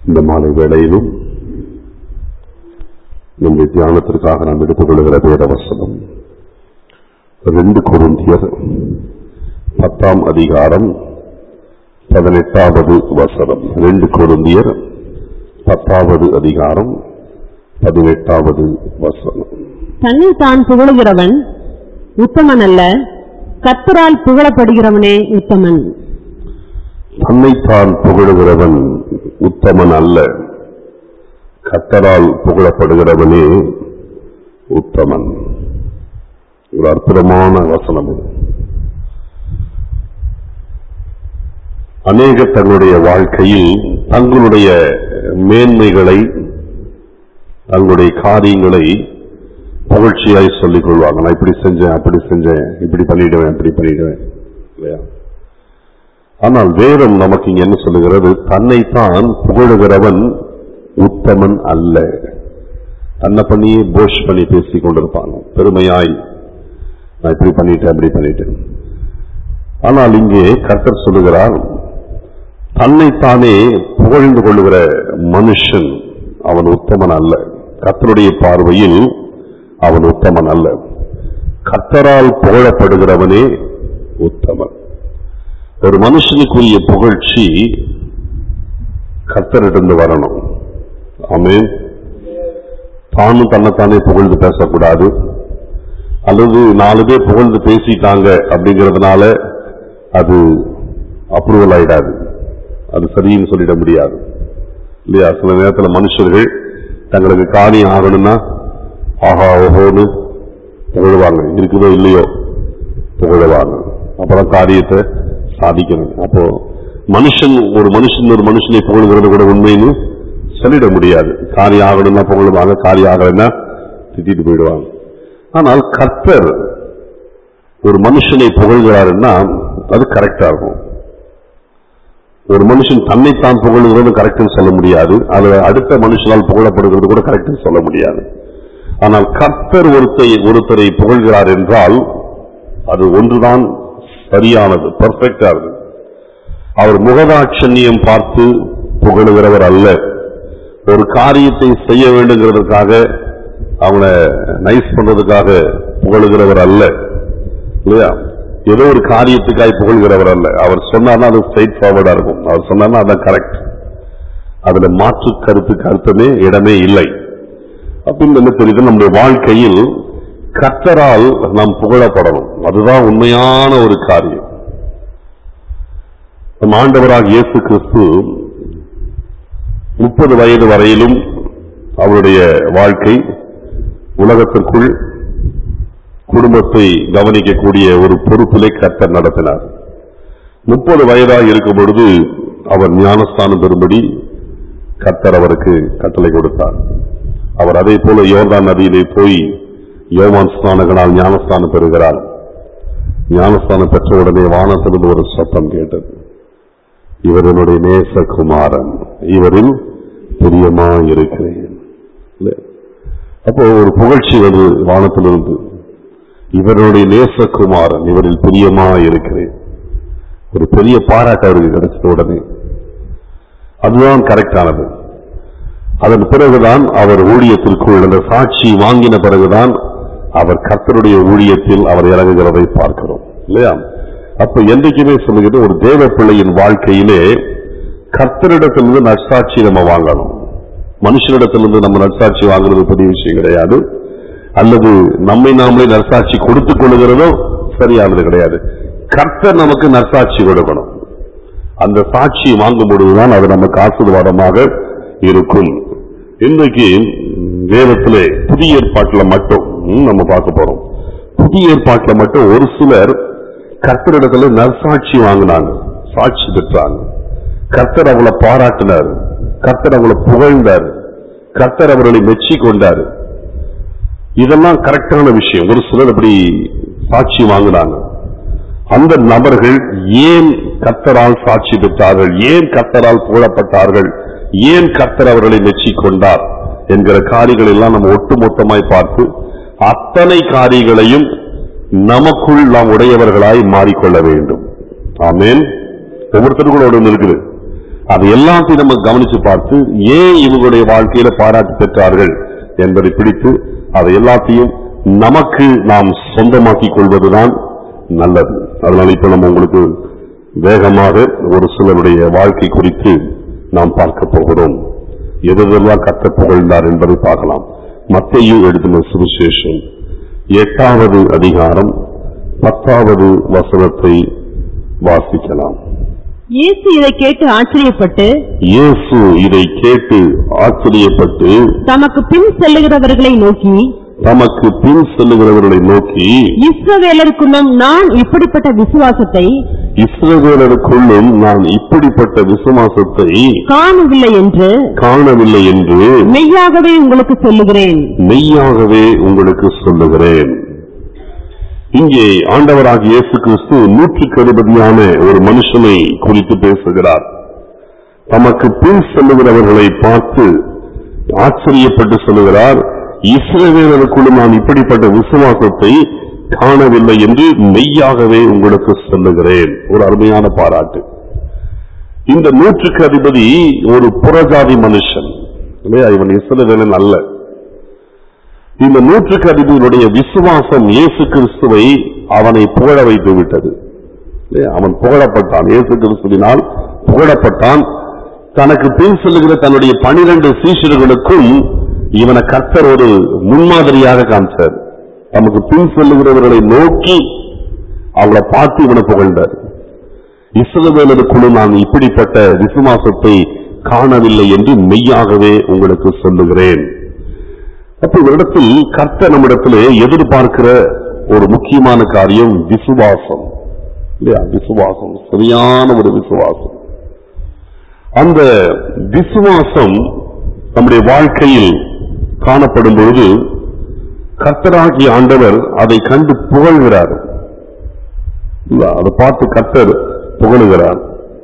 இந்த மாலை வேளையிலும் நம்முடைய தியானத்திற்காக நாம் எடுத்துக்கொள்கிற வேதவசனம் ரெண்டு கொருந்தியர் பத்தாம் அதிகாரம் பதினெட்டாவது வசனம் ரெண்டு கொருந்தியர் பத்தாவது அதிகாரம் பதினெட்டாவது வசனம் தன்னை தான் புகழுகிறவன் உத்தமன் அல்ல கர்த்தரால் புகழப்படுகிறவனே உத்தமன் தன்னைத்தான் புகழுகிறவன் உத்தமன் அல்ல கத்தரால் புகழப்படுகிறவனே உத்தமன் ஒரு அற்புதமான வசனம் இது அநேக தங்களுடைய வாழ்க்கையில் தங்களுடைய மேன்மைகளை தங்களுடைய காரியங்களை புகழ்ச்சியாய் சொல்லிக் கொள்வாங்க நான் இப்படி செஞ்சேன் அப்படி செஞ்சேன் இப்படி பண்ணிடுவேன் அப்படி பண்ணிடுவேன் இல்லையா ஆனால் வேதம் நமக்கு இங்க என்ன சொல்லுகிறது தன்னைத்தான் புகழுகிறவன் உத்தமன் அல்ல தன்னை பண்ணியே போஷ் பண்ணி பேசிக் கொண்டிருப்பாங்க பெருமையாய் நான் இப்படி பண்ணிட்டேன் அப்படி பண்ணிட்டேன் ஆனால் இங்கே கர்த்தர் சொல்லுகிறார் தன்னைத்தானே புகழ்ந்து கொள்ளுகிற மனுஷன் அவன் உத்தமன் அல்ல கர்த்தருடைய பார்வையில் அவன் உத்தமன் அல்ல கர்த்தரால் புகழப்படுகிறவனே உத்தமன் ஒரு மனுஷனுக்குரிய புகழ்ச்சி கர்த்தரிடந்து வரணும் ஆமென் தானும் தன்னைத்தானே புகழ்ந்து பேசக்கூடாது அல்லது நாலு பேர் புகழ்ந்து பேசிட்டாங்க அப்படிங்கிறதுனால அது அப்ரூவல் ஆயிடாது அது சரின்னு சொல்லிட முடியாது இல்லையா சில நேரத்தில் மனுஷர்கள் தங்களுக்கு காரியம் ஆகணும்னா ஆஹா ஓஹோன்னு புகழுவாங்க இருக்குதோ இல்லையோ புகழுவாங்க அப்புறம் காரியத்தை சாதிக்கணும் அப்போ மனுஷன் ஒரு மனுஷன் ஒரு மனுஷனை புகழுகிறது கூட உண்மைன்னு சொல்லிட முடியாது காரியம் ஆகணும்னா புகழுவாங்க காரியம் ஆகலைன்னா திட்டிட்டு போயிடுவாங்க ஆனால் கர்த்தர் ஒரு மனுஷனை புகழ்கிறாருன்னா அது கரெக்டா இருக்கும் ஒரு மனுஷன் தன்னைத்தான் புகழுகிறது கரெக்ட்னு சொல்ல முடியாது அது அடுத்த மனுஷனால் புகழப்படுகிறது கூட கரெக்ட்னு சொல்ல முடியாது ஆனால் கர்த்தர் ஒருத்தை ஒருத்தரை புகழ்கிறார் என்றால் அது ஒன்றுதான் சரியானது பெர்ஃபெக்டா இருக்கு அவர் முகதாட்சண்யம் பார்த்து புகழுகிறவர் அல்ல ஒரு காரியத்தை செய்ய வேண்டுங்கிறதுக்காக அவனை நைஸ் பண்றதுக்காக புகழுகிறவர் அல்ல இல்லையா ஏதோ ஒரு காரியத்துக்காய் புகழ்கிறவர் அல்ல அவர் சொன்னார்னா அது ஸ்ட்ரைட் ஃபார்வர்டா இருக்கும் அவர் சொன்னார்னா அதான் கரெக்ட் அதுல மாற்று கருத்துக்கு அர்த்தமே இடமே இல்லை அப்படின்னு என்ன தெரியுது நம்முடைய வாழ்க்கையில் கர்த்தரால் நாம் புகழப்படணும் அதுதான் உண்மையான ஒரு காரியம் நம் ஆண்டவராக இயேசு கிறிஸ்து முப்பது வயது வரையிலும் அவருடைய வாழ்க்கை உலகத்திற்குள் குடும்பத்தை கவனிக்கக்கூடிய ஒரு பொறுப்பிலே கர்த்தர் நடத்தினார் முப்பது வயதாக இருக்கும் பொழுது அவர் ஞானஸ்தானம் பெறும்படி கர்த்தர் அவருக்கு கட்டளை கொடுத்தார் அவர் அதே போல யோர்தான் நதியிலே போய் யோவான் ஸ்நானகனால் ஞானஸ்தானம் பெறுகிறார் ஞானஸ்தானம் பெற்ற உடனே வானத்திலிருந்து ஒரு சத்தம் கேட்டது இவர் என்னுடைய நேசகுமாரன் இவரில் பிரியமா இருக்கிறேன் இல்ல? அப்போ ஒரு புகழ்ச்சி வந்து வானத்திலிருந்து இவருடைய நேசகுமாரன் இவரில் பிரியமா இருக்கிறேன் ஒரு பெரிய பாராட்டு அவருக்கு கிடைச்ச உடனே அதுதான் கரெக்டானது அதன் பிறகுதான் அவர் ஊழியத்திற்குள் அந்த சாட்சி வாங்கின பிறகுதான் அவர் கர்த்தருடைய ஊழியத்தில் அவர் இறங்குகிறதை பார்க்கிறோம் இல்லையா அப்ப என்றைக்குமே சொல்லுகிறது ஒரு தேவ பிள்ளையின் வாழ்க்கையிலே கர்த்தரிடத்திலிருந்து நற்சாட்சி நம்ம வாங்கணும் மனுஷனிடத்திலிருந்து நம்ம நற்சாட்சி வாங்குறது பெரிய விஷயம் கிடையாது அல்லது நம்மை நாமளே நற்சாட்சி கொடுத்துக் கொள்ளுகிறதோ சரியானது கிடையாது கர்த்தர் நமக்கு நற்சாட்சி கொடுக்கணும் அந்த சாட்சி வாங்கும் பொழுதுதான் அது நமக்கு ஆசீர்வாதமாக இருக்கும் இன்றைக்கு வேதத்திலே புதிய ஏற்பாட்டில் மட்டும் ம், நம்ம பார்க்க போறோம் புதிய ஏற்பாட்டில் மட்டும் ஒரு சிலர் கர்த்தரிடத்துல நற்சாட்சி வாங்கினாங்க சாட்சி பெற்றாங்க கர்த்தர் அவளை பாராட்டினார் கர்த்தர் அவளை புகழ்ந்தார் கர்த்தர் அவர்களை மெச்சி கொண்டார் இதெல்லாம் கரெக்டான விஷயம் ஒரு சிலர் அப்படி சாட்சி வாங்கினாங்க அந்த நபர்கள் ஏன் கர்த்தரால் சாட்சி பெற்றார்கள் ஏன் கர்த்தரால் புகழப்பட்டார்கள் ஏன் கர்த்தர் அவர்களை மெச்சிக் கொண்டார் என்கிற காரியங்கள் எல்லாம் நம்ம ஒட்டுமொத்தமாய் பார்த்து அத்தனை காரியங்களையும் நமக்குள் நாம் உடையவர்களாய் மாறிக்கொள்ள வேண்டும் ஆமென் ஒவ்வொருத்தருக்கும் ஒன்று இருக்குது அது எல்லாத்தையும் நம்ம கவனிச்சு பார்த்து ஏன் இவங்களுடைய வாழ்க்கையில பாராட்டு பெற்றார்கள் என்பதை பிடித்து அதை எல்லாத்தையும் நமக்கு நாம் சொந்தமாக்கிக் கொள்வதுதான் நல்லது அதனால இப்ப நம்ம உங்களுக்கு வேகமாக ஒரு சிலருடைய வாழ்க்கை குறித்து நாம் பார்க்க போகிறோம் எதெல்லாம் கத்த புகழ்ந்தார் என்பதை பார்க்கலாம் மத்தையு எழுதின சுவிசேஷம் எட்டாவது அதிகாரம் பத்தாவது வசனத்தை வாசிக்கலாம் இயேசு இதை கேட்டு ஆச்சரியப்பட்டு இயேசு இதை கேட்டு ஆச்சரியப்பட்டு தமக்கு பின் செல்லுகிறவர்களை நோக்கி தமக்கு பின் செல்லுகிறவர்களை நோக்கி இஸ்ரவேலருக்குள்ளும் நான் இப்படிப்பட்ட விசுவாசத்தை இஸ்ரவேலருக்குள்ளும் நான் இப்படிப்பட்ட விசுவாசத்தை காணவில்லை என்று காணவில்லை என்று மெய்யாகவே உங்களுக்கு சொல்லுகிறேன் மெய்யாகவே உங்களுக்கு சொல்லுகிறேன் இங்கே ஆண்டவராகிய இயேசு கிறிஸ்து நூற்றுக்கு அதிபதியான ஒரு மனுஷனை குறித்து பேசுகிறார் தமக்கு பின் செல்லுகிறவர்களை பார்த்து ஆச்சரியப்பட்டு சொல்லுகிறார் இஸ்ரவேலருக்குள்ள நான் இப்படிப்பட்ட விசுவாசத்தை காணவில்லை என்று மெய்யாகவே உங்களுக்கு சொல்லுகிறேன் ஒரு அருமையான பாராட்டு இந்த நூற்றுக்கு அதிபதி ஒரு புறஜாதி மனுஷன் இல்லையா இவன் இஸ்ரவேலன் அல்ல இந்த நூற்றுக்கு அதிபதியினுடைய விசுவாசம் இயேசு கிறிஸ்துவை அவனை புகழ வைத்து விட்டது இல்லையா? அவன் புகழப்பட்டான் இயேசு கிறிஸ்துவினால் புகழப்பட்டான் தனக்கு பின் செல்லுகிற தன்னுடைய பனிரெண்டு சீஷர்களுக்கும் இவனை கர்த்தர் ஒரு முன்மாதிரியாக காமிச்சார் நமக்கு பின் செல்லுகிறவர்களை நோக்கி அவங்கள பார்த்து இவனை புகழ்ந்தார் இஸ்ரவேலருக்குள்ள நான் இப்படிப்பட்ட விசுவாசத்தை காணவில்லை என்று மெய்யாகவே உங்களுக்கு சொல்லுகிறேன் அப்ப இவரிடத்தில் கர்த்தர் நம்மிடத்திலே எதிர்பார்க்கிற ஒரு முக்கியமான காரியம் விசுவாசம் இல்லையா விசுவாசம் சரியான ஒரு விசுவாசம் அந்த விசுவாசம் நம்முடைய வாழ்க்கையில் காணப்படும் பொழுது கர்த்தராகிய ஆண்டவர் அதை கண்டு புகழ்கிறார் இல்ல, அதை பார்த்து கர்த்தர் புகழுகிறார்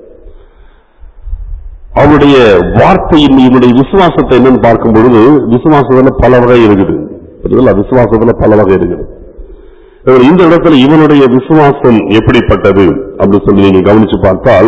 அவருடைய வார்த்தையின் இவனுடைய விசுவாசத்தை என்னன்னு பார்க்கும் பொழுது விசுவாசத்துல பல வகை இருக்குது புரியுதுங்களா? விசுவாசத்துல பல வகை இருக்குது இவர் இந்த இடத்துல இவனுடைய விசுவாசம் எப்படிப்பட்டது அப்படின்னு சொல்லி நீங்க கவனிச்சு பார்த்தால்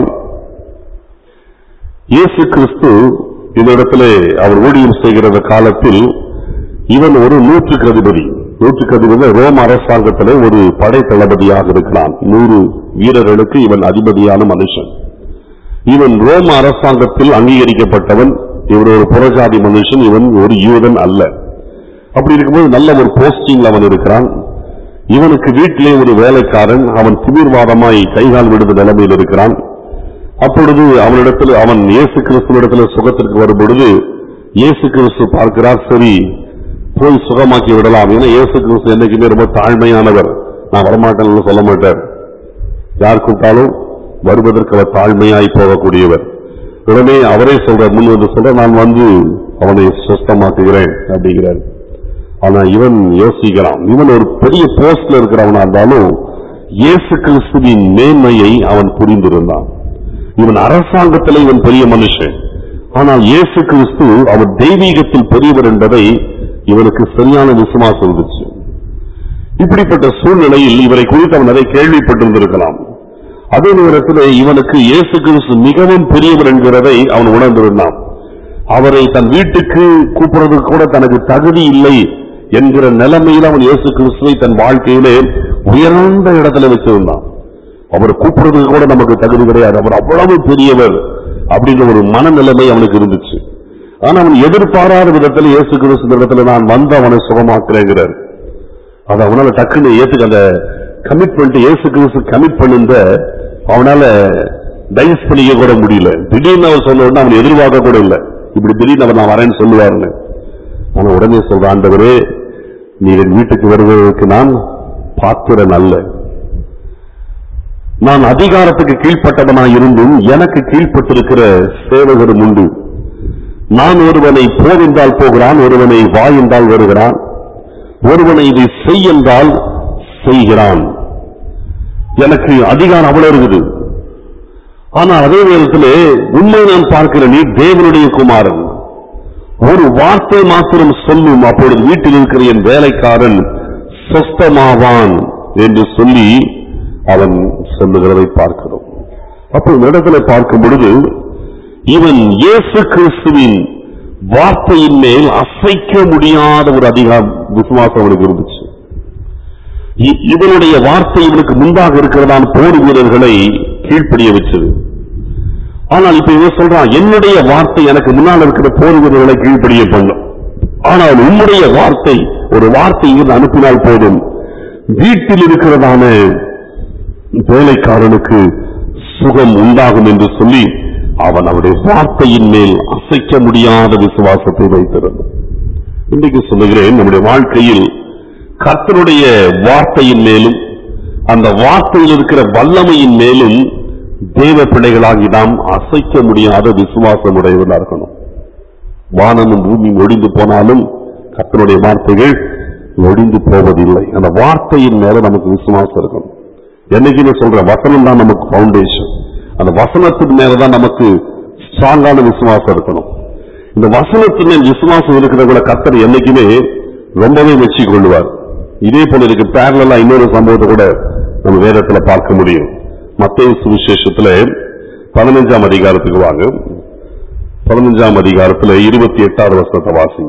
இயேசு கிறிஸ்து இந்த இடத்துல அவர் ஊழியம் செய்கிற காலத்தில் இவன் ஒரு நூற்றுக்கு அதிபதி நூற்றுக்கு அதிபதி ரோம அரசாங்கத்திலே ஒரு படை தளபதியாக இருக்கிறான் நூறு வீரர்களுக்கு இவன் அதிபதியான மனுஷன் இவன் ரோம அரசாங்கத்தில் அங்கீகரிக்கப்பட்டவன் இவன் ஒரு புறஜாதி மனுஷன் இவன் ஒரு யூதன் அல்ல அப்படி இருக்கும்போது நல்ல ஒரு போஸ்டிங்ல அவன் இருக்கிறான் இவனுக்கு வீட்டிலே ஒரு வேலைக்காரன் அவன் திமிர்வாதமாய் கைகால் விடுத நிலைமையில் இருக்கிறான் அப்பொழுது அவனிடத்தில் அவன் இயேசு கிறிஸ்துவிடத்தில் சுகத்திற்கு வரும் பொழுது இயேசு கிறிஸ்து பார்க்கிறார் சரி போய் சுகமாக்கி விடலாம் ஏன்னா இயேசு கிறிஸ்து என்னைக்குமே ரொம்ப தாழ்மையானவர் நான் வரமாட்டேன்னு சொல்ல மாட்டார் யார் கூப்பிட்டாலும் வருவதற்கு அவர் தாழ்மையாய் போகக்கூடியவர் உடனே அவரே சொல்ற முன் வந்து சொல்ற நான் வந்து அவனை சுஸ்தமாக்குகிறேன் அப்படிங்கிறார் ஆனா இவன் யோசிக்கிறான் இவன் ஒரு பெரிய போஸ்ட்ல இருக்கிறவனா இருந்தாலும் இயேசு கிறிஸ்துவின் மேன்மையை அவன் புரிந்திருந்தான் இவன் அரசாங்கத்தில் இவன் பெரிய மனுஷன் ஆனால் இயேசு கிறிஸ்து அவர் தெய்வீகத்தில் பெரியவர் என்பதை இவனுக்கு சரியான விசுவாசம் இருந்துச்சு இப்படிப்பட்ட சூழ்நிலையில் இவரை குறித்து அவன் அதை கேள்விப்பட்டிருந்திருக்கலாம் அதே நேரத்தில் இவனுக்கு இயேசு கிறிஸ்து மிகவும் பெரியவர் என்கிறதை அவன் உணர்ந்திருந்தான் அவரை தன் வீட்டுக்கு கூப்பிடுறதுக்கு கூட தனக்கு தகுதி இல்லை என்கிற நிலைமையில் அவன் இயேசு கிறிஸ்துவை தன் வாழ்க்கையிலே உயர்ந்த இடத்துல வச்சிருந்தான் அவர் கூப்பிடுறதுக்கு கூட நமக்கு தகுதி கிடையாது அவர் அவ்வளவு பெரியவர் அப்படிங்கிற ஒரு மனநிலைமை அவனுக்கு இருந்துச்சு ஆனா அவன் எதிர்பாராத விதத்தில் இயேசு கிறிஸ்து இடத்துல நான் வந்து அவனை சுகமாக்குறேங்கிறார் அது அவனால டக்குன்னு ஏத்துக்க அந்த கமிட்மெண்ட் இயேசு கிறிஸ்து கமிட் பண்ணுந்த அவனால டைஸ் பண்ணிக்க கூட முடியல திடீர்னு அவர் சொன்ன உடனே அவன் எதிர்பார்க்க கூட இல்லை இப்படி திடீர்னு அவர் நான் வரேன்னு சொல்லுவாருன்னு ஆனா உடனே சொல்ற ஆண்டவரே நீர் என் வீட்டுக்கு வருவதற்கு நான் பாத்திரன் அல்ல நான் அதிகாரத்துக்கு கீழ்ப்பட்டவனாய் இருந்தும் எனக்கு கீழ்ப்பட்டிருக்கிற சேவகரும் உண்டு நான் ஒருவனை போ என்றால் போகிறான் ஒருவனை வா என்றால் வருகிறான் ஒருவனை இதை செய் என்றால் செய்கிறான் எனக்கு அதிகாரம் அவ்வளவு இருக்குது ஆனா அதே நேரத்திலே உண்மை நான் பார்க்கிற நீ தேவனுடைய குமாரன் ஒரு வார்த்தை மாத்திரம் சொல்லும் அப்பொழுது வீட்டில் இருக்கிற என் வேலைக்காரன் சொஸ்தமாவான் என்று சொல்லி அவன் சொல்லுகிறதை பார்க்கிறோம் அப்போ இந்த இடத்துல பார்க்கும் பொழுது இவன் இயேசு கிறிஸ்துவின் வார்த்தையின் மேல் அசைக்க முடியாத ஒரு அதிகாரம் விசுவாசம் அவனுக்கு இருந்துச்சு இ- இவனுடைய வார்த்தை இவனுக்கு முன்பாக இருக்கிறதான போர் வீரர்களை கீழ்ப்படிய வச்சது ஆனால் இப்ப இவன் சொல்றான் என்னுடைய வார்த்தை எனக்கு முன்னால் இருக்கிற போர் வீரர்களை கீழ்ப்படிய பண்ணும் ஆனால் உம்முடைய வார்த்தை ஒரு வார்த்தை இங்கிருந்து அனுப்பினால் போதும் வீட்டில் இருக்கிறதான வேலைக்காரனுக்கு சுகம் உண்டாகும் என்று சொல்லி அவன் அவருடைய வார்த்தையின் மேல் அசைக்க முடியாத விசுவாசத்தை வைத்திருந்தான் இன்றைக்கு சொல்லுகிறேன் நம்முடைய வாழ்க்கையில் கர்த்தருடைய வார்த்தையின் மேலும் அந்த வார்த்தையில் இருக்கிற வல்லமையின் மேலும் தேவ பிள்ளைகளாகி நாம் அசைக்க முடியாத விசுவாசம் உடையவர்களா இருக்கணும் வானமும் பூமியும் ஒடிந்து போனாலும் கர்த்தருடைய வார்த்தைகள் ஒடிந்து போவதில்லை அந்த வார்த்தையின் மேல நமக்கு விசுவாசம் இருக்கணும் என்னைக்குமே சொல்றேன் வசனம் தான் நமக்கு பவுண்டேஷன் அந்த வசனத்துக்கு மேலதான் நமக்கு ஸ்ட்ராங்கான விசுவாசம் இருக்கணும் இந்த வசனத்தின் மேல் விசுவாசம் இருக்கிறவங்கள கர்த்தர் என்னைக்குமே ரொம்பவே மெச்சிக் கொள்வார் இதே போல இருக்கு பேரலா இன்னொரு சம்பவத்தை கூட நம்ம வேதத்துல பார்க்க முடியும் மத்திய சுவிசேஷத்துல பதினஞ்சாம் அதிகாரத்துக்கு வாங்க பதினஞ்சாம் அதிகாரத்துல இருபத்தி எட்டாவது வருஷத்தை வாசிங்க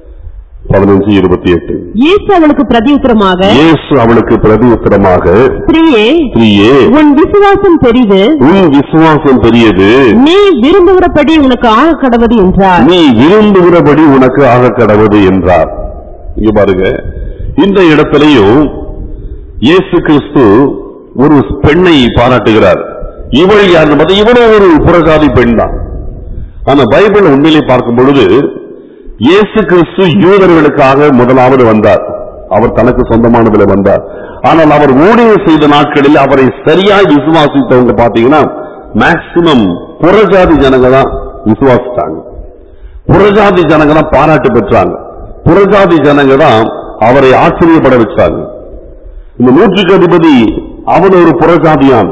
பதினஞ்சு இருபத்தி எட்டு இயேசு அவளுக்கு பிரதியுத்தரமாக இயேசு அவளுக்கு பிரதி உத்தரமாக ஸ்திரீயே ஸ்திரீயே உன் விசுவாசம் பெரிது உன் விசுவாசம் பெரியது நீ விரும்புகிறபடி உனக்கு ஆக கடவது என்றார் நீ விரும்புகிறபடி உனக்கு ஆக கடவுது என்றார் இங்க பாருங்க இந்த இடத்திலையும் இயேசு கிறிஸ்து ஒரு பெண்ணை பாராட்டுகிறார் இவள் யார் பார்த்தா இவளும் ஒரு புறஜாதி பெண் தான் ஆனா பைபிள் உண்மையிலே பார்க்கும் பொழுது இயேசு கிறிஸ்து யூதர்களுக்காக முதலாவது வந்தார் அவர் தனக்கு சொந்தமானதுல வந்தார் ஆனால் அவர் ஊழியம் செய்த நாட்களில் அவரை சரியாய் விசுவாசித்தவங்க பாத்தீங்கன்னா மேக்சிமம் புறஜாதி ஜனங்க தான் விசுவாசித்தாங்க புறஜாதி ஜனங்க தான் பாராட்டு பெற்றாங்க புறஜாதி ஜனங்க தான் அவரை ஆச்சரியப்பட வச்சாங்க இந்த நூற்றுக்கு அதிபதி அவன் ஒரு புறஜாதியான்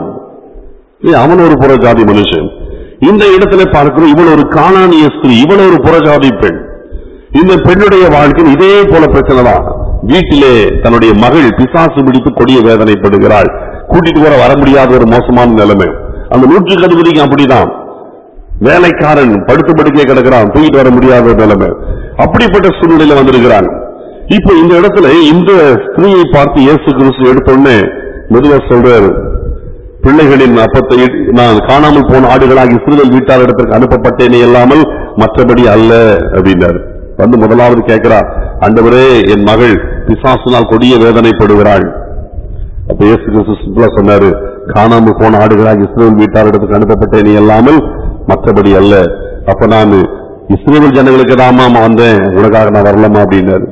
ஏய், அவன் ஒரு புறஜாதி மனுஷன் இந்த இடத்துல பார்க்கிறோம் இவள் ஒரு காணானிய ஸ்திரீ இவள் ஒரு புறஜாதி பெண் இந்த பெண்ணுடைய வாழ்க்கையில் இதே போல பிரச்சனை தான் வீட்டிலே தன்னுடைய மகள் பிசாசு பிடித்து கொடிய வேதனைப்படுகிறாள் கூட்டிட்டு வர வர முடியாத ஒரு மோசமான நிலைமை அந்த நூற்றுக்கு அதிபதிக்கு அப்படிதான் வேலைக்காரன் படுத்து படுக்கையே கிடக்கிறான் தூக்கிட்டு வர முடியாத ஒரு நிலைமை அப்படிப்பட்ட சூழ்நிலையில வந்திருக்கிறான் இப்ப இந்த இடத்துல இந்த ஸ்திரீயை பார்த்து இயேசு கிறிஸ்து எடுத்தோடனே மெதுவா சொல்றாரு பிள்ளைகளின் அப்பத்தை நான் காணாமல் போன ஆடுகளாகி சிறுதல் வீட்டார் இடத்திற்கு அனுப்பப்பட்டேனே இல்லாமல் மற்றபடி அல்ல அப்படின்னாரு வந்து முதலாவது கேட்கிறா ஆண்டவரே என் மகள் பிசாசினால் கொடிய வேதனைப்படுகிறாள் அப்ப இயேசு கிறிஸ்து சிம்பிளா சொன்னாரு காணாமல் போன ஆடுகளாக இஸ்ரேல் வீட்டார் இடத்துக்கு அனுப்பப்பட்டேனே இல்லாமல் மற்றபடி அல்ல அப்ப நான் இஸ்ரேல் ஜனங்களுக்கு தாமா வந்தேன் உனக்காக நான் வரலாமா அப்படின்னாரு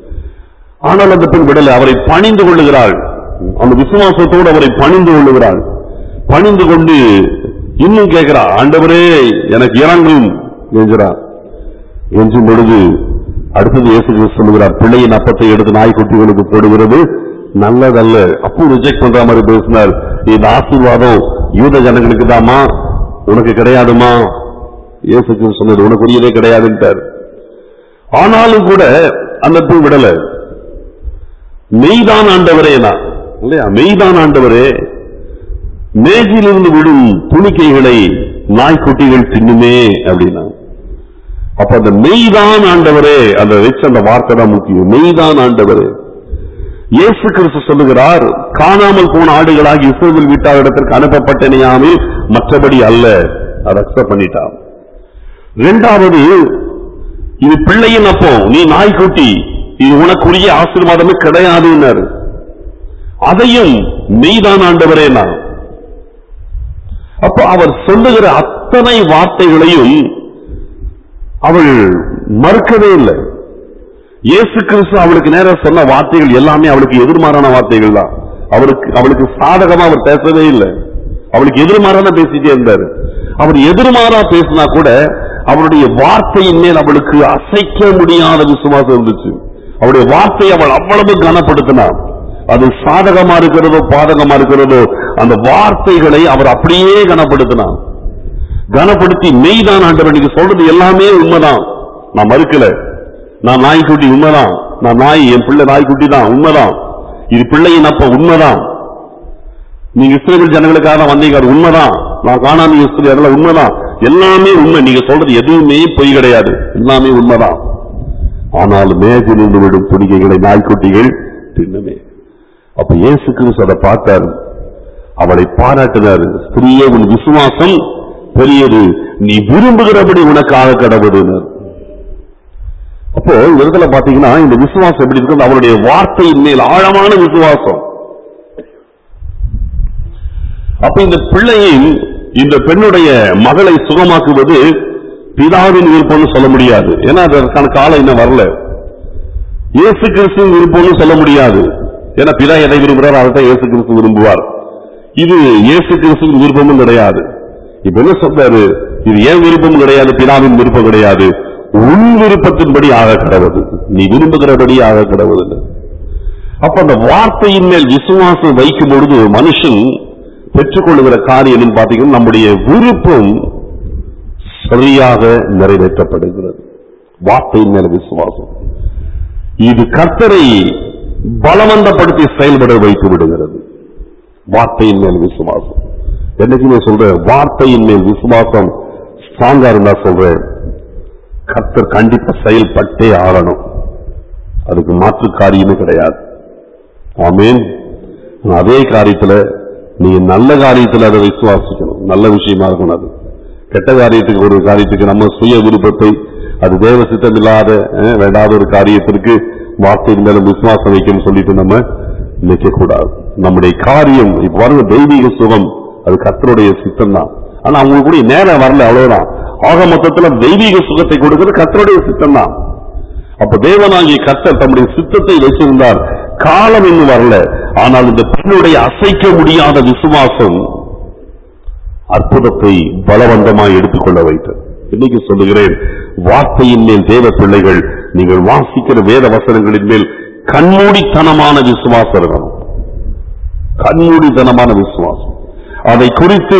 ஆனால் அந்த பெண் விடலை அவரை பணிந்து கொள்ளுகிறாள் அந்த விசுவாசத்தோடு அவரை பணிந்து கொள்ளுகிறாள் பணிந்து கொண்டு இன்னும் கேட்கிறா ஆண்டவரே எனக்கு இறங்கும் என்கிறார் என்றும் பொழுது அடுத்தது இயேசு கிறிஸ்து சொல்லுகிறார் பிள்ளையின் அப்பத்தை எடுத்து நாய்க்குட்டிகளுக்கு போடுகிறது நல்லதல்ல அப்போ ரிஜெக்ட் பண்ற மாதிரி பேசினார் இந்த ஆசீர்வாதம் யூத ஜனங்களுக்கு தாமா உனக்கு கிடையாதுமா இயேசு கிறிஸ்து சொன்னது உனக்குரியதே கிடையாதுன்ட்டார் ஆனாலும் கூட அந்த பூ விடல மெய்தான் ஆண்டவரே நான் இல்லையா மெய்தான் ஆண்டவரே மேஜிலிருந்து விடும் துணிக்கைகளை நாய்க்குட்டிகள் தின்னுமே அப்படின்னா அப்ப அந்த மெய்தான் ஆண்டவரே அந்த வச்ச அந்த வார்த்தை தான் முக்கியம் மெய்தான் ஆண்டவரே இயேசு கிறிஸ்து சொல்லுகிறார் காணாமல் போன ஆடுகளாகி இஸ்ரவேல் வீட்டாரிடத்திற்கு அனுப்பப்பட்டனையாமல் மற்றபடி அல்ல அதை அக்செப்ட் பண்ணிட்டான் இரண்டாவது இது பிள்ளையின் அப்போ நீ நாய்க்குட்டி இது உனக்குரிய ஆசீர்வாதமே கிடையாதுன்னாரு அதையும் மெய்தான் ஆண்டவரே நான் அப்போ அவர் சொல்லுகிற அத்தனை வார்த்தைகளையும் அவள் மறுக்கவே இல்லை இயேசு கிறிஸ்து அவளுக்கு நேரம் சொன்ன வார்த்தைகள் எல்லாமே அவளுக்கு எதிர்மாறான வார்த்தைகள் தான் அவருக்கு அவளுக்கு சாதகமா அவர் பேசவே இல்லை அவளுக்கு எதிர்மாறான பேசிட்டே இருந்தாரு அவர் எதிர்மாறா பேசினா கூட அவருடைய வார்த்தையின் மேல் அவளுக்கு அசைக்க முடியாத விசுவாசம் இருந்துச்சு அவருடைய வார்த்தையை அவள் அவ்வளவு கனப்படுத்தினார் அது சாதகமா இருக்கிறதோ பாதகமா இருக்கிறதோ அந்த வார்த்தைகளை அவர் அப்படியே கனப்படுத்தினார் கனப்படுத்தி மெய்தான் ஆண்டவர் நீங்க சொல்றது எல்லாமே உண்மைதான் நான் மறுக்கல நான் நாய்க்குட்டி உண்மைதான் நான் நாய் என் பிள்ளை நாய்க்குட்டி தான் உண்மைதான் இது பிள்ளையின் அப்ப உண்மைதான் நீங்க இஸ்ரேல் ஜனங்களுக்காக தான் வந்தீங்க அது உண்மைதான் நான் காணாம இஸ்ரேல் அதெல்லாம் உண்மைதான் எல்லாமே உண்மை நீங்க சொல்றது எதுவுமே பொய் கிடையாது எல்லாமே உண்மைதான் ஆனால் மேஜிலிருந்து விடும் துணிகைகளை நாய்க்குட்டிகள் தின்னுமே அப்ப இயேசு கிறிஸ்து அதை பார்த்தாரு அவளை பாராட்டினார் ஸ்திரீயே உன் விசுவாசம் பெரியது நீ விரும்புகிறபடி உனக்காக கடவுடுனார் அப்போ இந்த இடத்துல பாத்தீங்கன்னா இந்த விசுவாசம் எப்படி இருக்கு அவருடைய வார்த்தையின் மேல் ஆழமான விசுவாசம் அப்ப இந்த பிள்ளையின் இந்த பெண்ணுடைய மகளை சுகமாக்குவது பிதாவின் விருப்பம்னு சொல்ல முடியாது ஏன்னா அதற்கான காலம் இன்னும் வரல இயேசு கிறிஸ்துவின் விருப்பம்னு சொல்ல முடியாது ஏன்னா பிதா எதை விரும்புகிறார் அதை தான் இயேசு கிறிஸ்து விரும்புவார் இது இயேசு கிறிஸ்துவின் விருப்பமும் கிடையாது இப்ப என்ன சொல்றாரு இது ஏன் விருப்பம் கிடையாது பிதாவின் விருப்பம் கிடையாது உன் விருப்பத்தின்படி ஆக கிடவது நீ விரும்புகிறபடி ஆக கிடவது அப்ப அந்த வார்த்தையின் மேல் விசுவாசம் வைக்கும் பொழுது மனுஷன் பெற்றுக்கொள்ளுகிற காரியம் என்னன்னு பாத்தீங்கன்னா நம்முடைய விருப்பம் சரியாக நிறைவேற்றப்படுகிறது வார்த்தையின் மேல விசுவாசம் இது கர்த்தரை பலவந்தப்படுத்தி செயல்பட வைத்து விடுகிறது வார்த்தையின் மேல் விசுவாசம் என்னைக்குமே சொல்றேன் வார்த்தையின் மேல் விசுவாசம் ஸ்ட்ராங்கா இருந்தா சொல்றேன் கர்த்தர் கண்டிப்பா செயல்பட்டே ஆகணும் அதுக்கு மாற்று காரியமே கிடையாது ஆமீன் அதே காரியத்துல நீங்க நல்ல காரியத்துல அதை விசுவாசிக்கணும் நல்ல விஷயமா இருக்கணும் அது கெட்ட காரியத்துக்கு ஒரு காரியத்துக்கு நம்ம சுய விருப்பத்தை அது தேவ சித்தம் இல்லாத அஹ், வேண்டாத ஒரு காரியத்திற்கு வார்த்தையின் மேல விசுவாசம் வைக்கணும்னு சொல்லிட்டு நம்ம நிற்க கூடாது நம்முடைய காரியம் இப்ப வருங்க தெய்வீக சுகம் அது கர்த்தருடைய சித்தம் தான் ஆனா அவங்களுக்கு கூட நேரம் வரல அவ்வளவுதான் ஆக மொத்தத்துல தெய்வீக சுகத்தை கொடுக்கிறது கர்த்தருடைய சித்தம் தான் அப்ப தேவனாகிய கர்த்தர் தம்முடைய சித்தத்தை வச்சிருந்தார் காலம் இன்னும் வரல ஆனால் இந்த பெண்ணுடைய அசைக்க முடியாத விசுவாசம் அற்புதத்தை பலவந்தமாய் எடுத்துக்கொள்ள வைத்தது இன்னைக்கு சொல்லுகிறேன் வார்த்தையின் மேல் தேவ பிள்ளைகள் நீங்கள் வாசிக்கிற வேத வசனங்களின் மேல் கண்மூடித்தனமான விசுவாசம் இருக்கணும் கண்மூடித்தனமான விசுவாசம் அதை குறித்து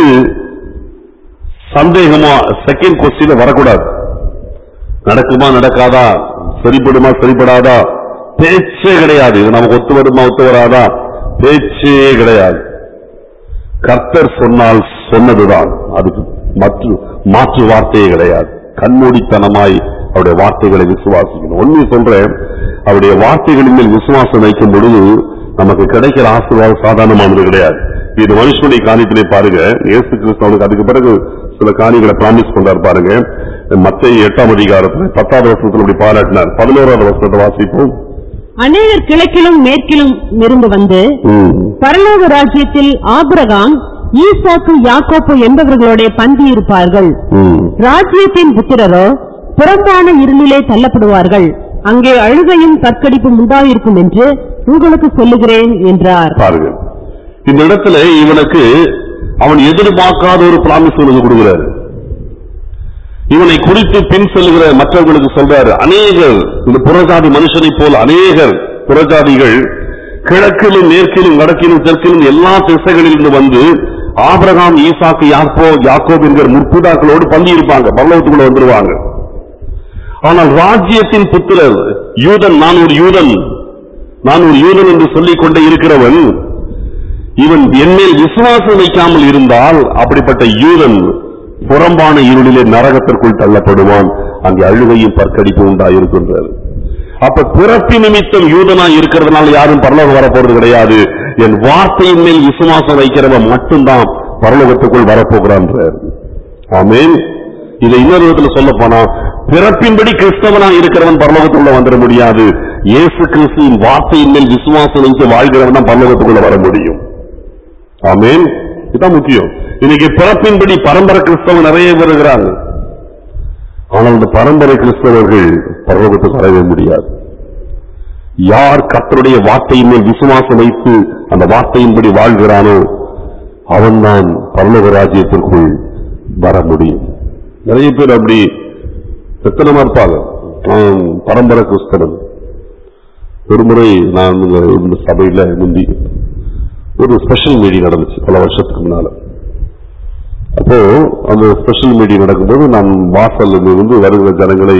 சந்தேகமா செகண்ட் கொஸ்டின் வரக்கூடாது நடக்குமா நடக்காதா சரிப்படுமா சரிப்படாதா பேச்சே கிடையாது இது நமக்கு ஒத்து வருமா ஒத்து வராதா பேச்சே கிடையாது கர்த்தர் சொன்னால் சொன்னதுதான் அதுக்கு மற்ற மாற்று வார்த்தையே கிடையாது கண்மூடித்தனமாய் அவருடைய வார்த்தைகளை விசுவாசிக்கணும் ஒண்ணு சொல்றேன் அவருடைய வார்த்தைகளின் மேல் விசுவாசம் வைக்கும் பொழுது நமக்கு கிடைக்கிற ஆசீர்வாதம் சாதாரணமானது கிடையாது இது மனுஷனுடைய காரியத்திலே பாருங்க இயேசு கிறிஸ்து அவனுக்கு அதுக்கு பிறகு சில காரியங்களை பிராமிஸ் பண்றாரு பாருங்க மத்திய எட்டாம் அதிகாரத்துல பத்தாவது வருஷத்துல இப்படி பாராட்டினார் பதினோராவது வருஷத்தை வாசிப்போம் அநேகர் கிழக்கிலும் மேற்கிலும் இருந்து வந்து ம். பரலோக ராஜ்யத்தில் ஆபிரகாம் ஈசாக்கு யாக்கோப்பு என்பவர்களோட பந்தி இருப்பார்கள் ம். ராஜ்யத்தின் புத்திரரோ புறம்பான இருளிலே தள்ளப்படுவார்கள் அங்கே அழுகையும் கற்கடிப்பும் உண்டாயிருக்கும் என்று உங்களுக்கு சொல்லுகிறேன் என்றார் பாருங்க இந்த இடத்துல இவனுக்கு அவன் எதிர்பார்க்காத ஒரு பிராமிஸ் இவனுக்கு கொடுக்கிறாரு இவனை குறித்து பின் செல்கிற மற்றவர்களுக்கு சொல்றாரு அநேகர் இந்த புறஜாதி மனுஷனைப் போல் அநேகர் புறஜாதிகள் கிழக்கிலும் மேற்கிலும் வடக்கிலும் தெற்கிலும் எல்லா திசைகளிலிருந்து வந்து ஆபிரகாம் ஈசாக்கு யாக்கோ யாக்கோப் என்கிற முற்பிதாக்களோடு பள்ளி இருப்பாங்க பல்லவத்துக்குள்ள வந்துருவாங்க ஆனால் ராஜ்யத்தின் புத்திரர் யூதன் நான் ஒரு யூதன் நான் ஒரு யூதன் என்று சொல்லிக் கொண்டே இருக்கிறவன் இவன் என்மேல் விசுவாசம் வைக்காமல் இருந்தால் அப்படிப்பட்ட யூதன் புறம்பான இருளிலே நரகத்திற்குள் தள்ளப்படுவான் அங்கே அழுகையும் பற்கடிப்பு உண்டாயிருக்கின்றது அப்ப பிறப்பு நிமித்தம் யூதனா இருக்கிறதுனால யாரும் பரலோகம் வரப்போறது கிடையாது என் வார்த்தையின் மேல் விசுவாசம் வைக்கிறவன் மட்டும்தான் பரலோகத்துக்குள் வரப்போகிறான் ஆமேன் இதை இன்னொரு விதத்துல சொல்ல போனா பிறப்பின்படி கிறிஸ்தவனா இருக்கிறவன் பரலோகத்துக்குள்ள வந்துட முடியாது இயேசு கிறிஸ்துவின் வார்த்தையின் மேல் விசுவாசம் வைத்து வாழ்கிறவன் தான் பரலோகத்துக்குள்ள வர முடியும் ஆமேன் இதுதான் முக்கியம் இன்னைக்கு பிறப்பின்படி பரம்பரை கிறிஸ்தவம் நிறைய பேர் இருக்கிறாங்க ஆனால் இந்த பரம்பரை கிறிஸ்தவர்கள் பரலோகத்துக்கு வரவே முடியாது யார் கர்த்தருடைய வார்த்தையின் மேல் விசுவாசம் வைத்து அந்த வார்த்தையின்படி வாழ்கிறானோ அவன்தான் பரலோக ராஜ்யத்திற்குள் வர முடியும் நிறைய பேர் அப்படி எத்தனமா இருப்பாங்க நான் பரம்பரை கிறிஸ்தவன் ஒரு முறை நான் இங்க இந்த சபையில முந்தி ஒரு ஸ்பெஷல் மீட்டிங் நடந்துச்சு பல வருஷத்துக்கு முன்னால அப்போ அந்த ஸ்பெஷல் மீட்டிங் நடக்கும்போது நான் வாசல்ல இருந்து வருகிற ஜனங்களை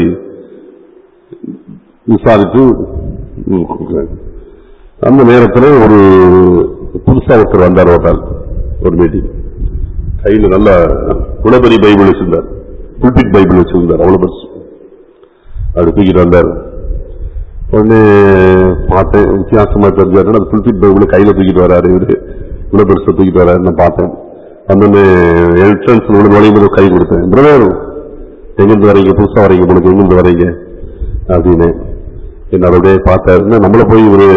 விசாரித்து ம், கொடுக்கிறேன். அந்த நேரத்துல ஒரு புதுசா ஒருத்தர் வந்தார் ஹோட்டல் ஒரு மீட்டிங் கையில நல்ல இவ்வளவு பெரிய பைபிள் வச்சிருந்தார் புல்பிட் பைபிள் வச்சிருந்தார் அவ்வளவு பெருசு அப்படி தூக்கிட்டு வந்தார் உடனே பார்த்தேன் வித்தியாசமா தெரிஞ்சாரு அது புல்பிட் பைபிள் கையில தூக்கிட்டு வராரு இவரு இவ்வளவு பெருசா தூக்கிட்டு வராரு நான் பார்த்தேன் வந்தோடனே என்ட்ரன்ஸ் உள்ள நுழையும் போது கை கொடுத்தேன் பிரதர் எங்கிருந்து வரீங்க புதுசா வரீங்க உங்களுக்கு எங்கிருந்து வரீங்க அப்படின்னு என்னோட அப்படியே பார்த்தாரு என்ன நம்மள போய் இவரு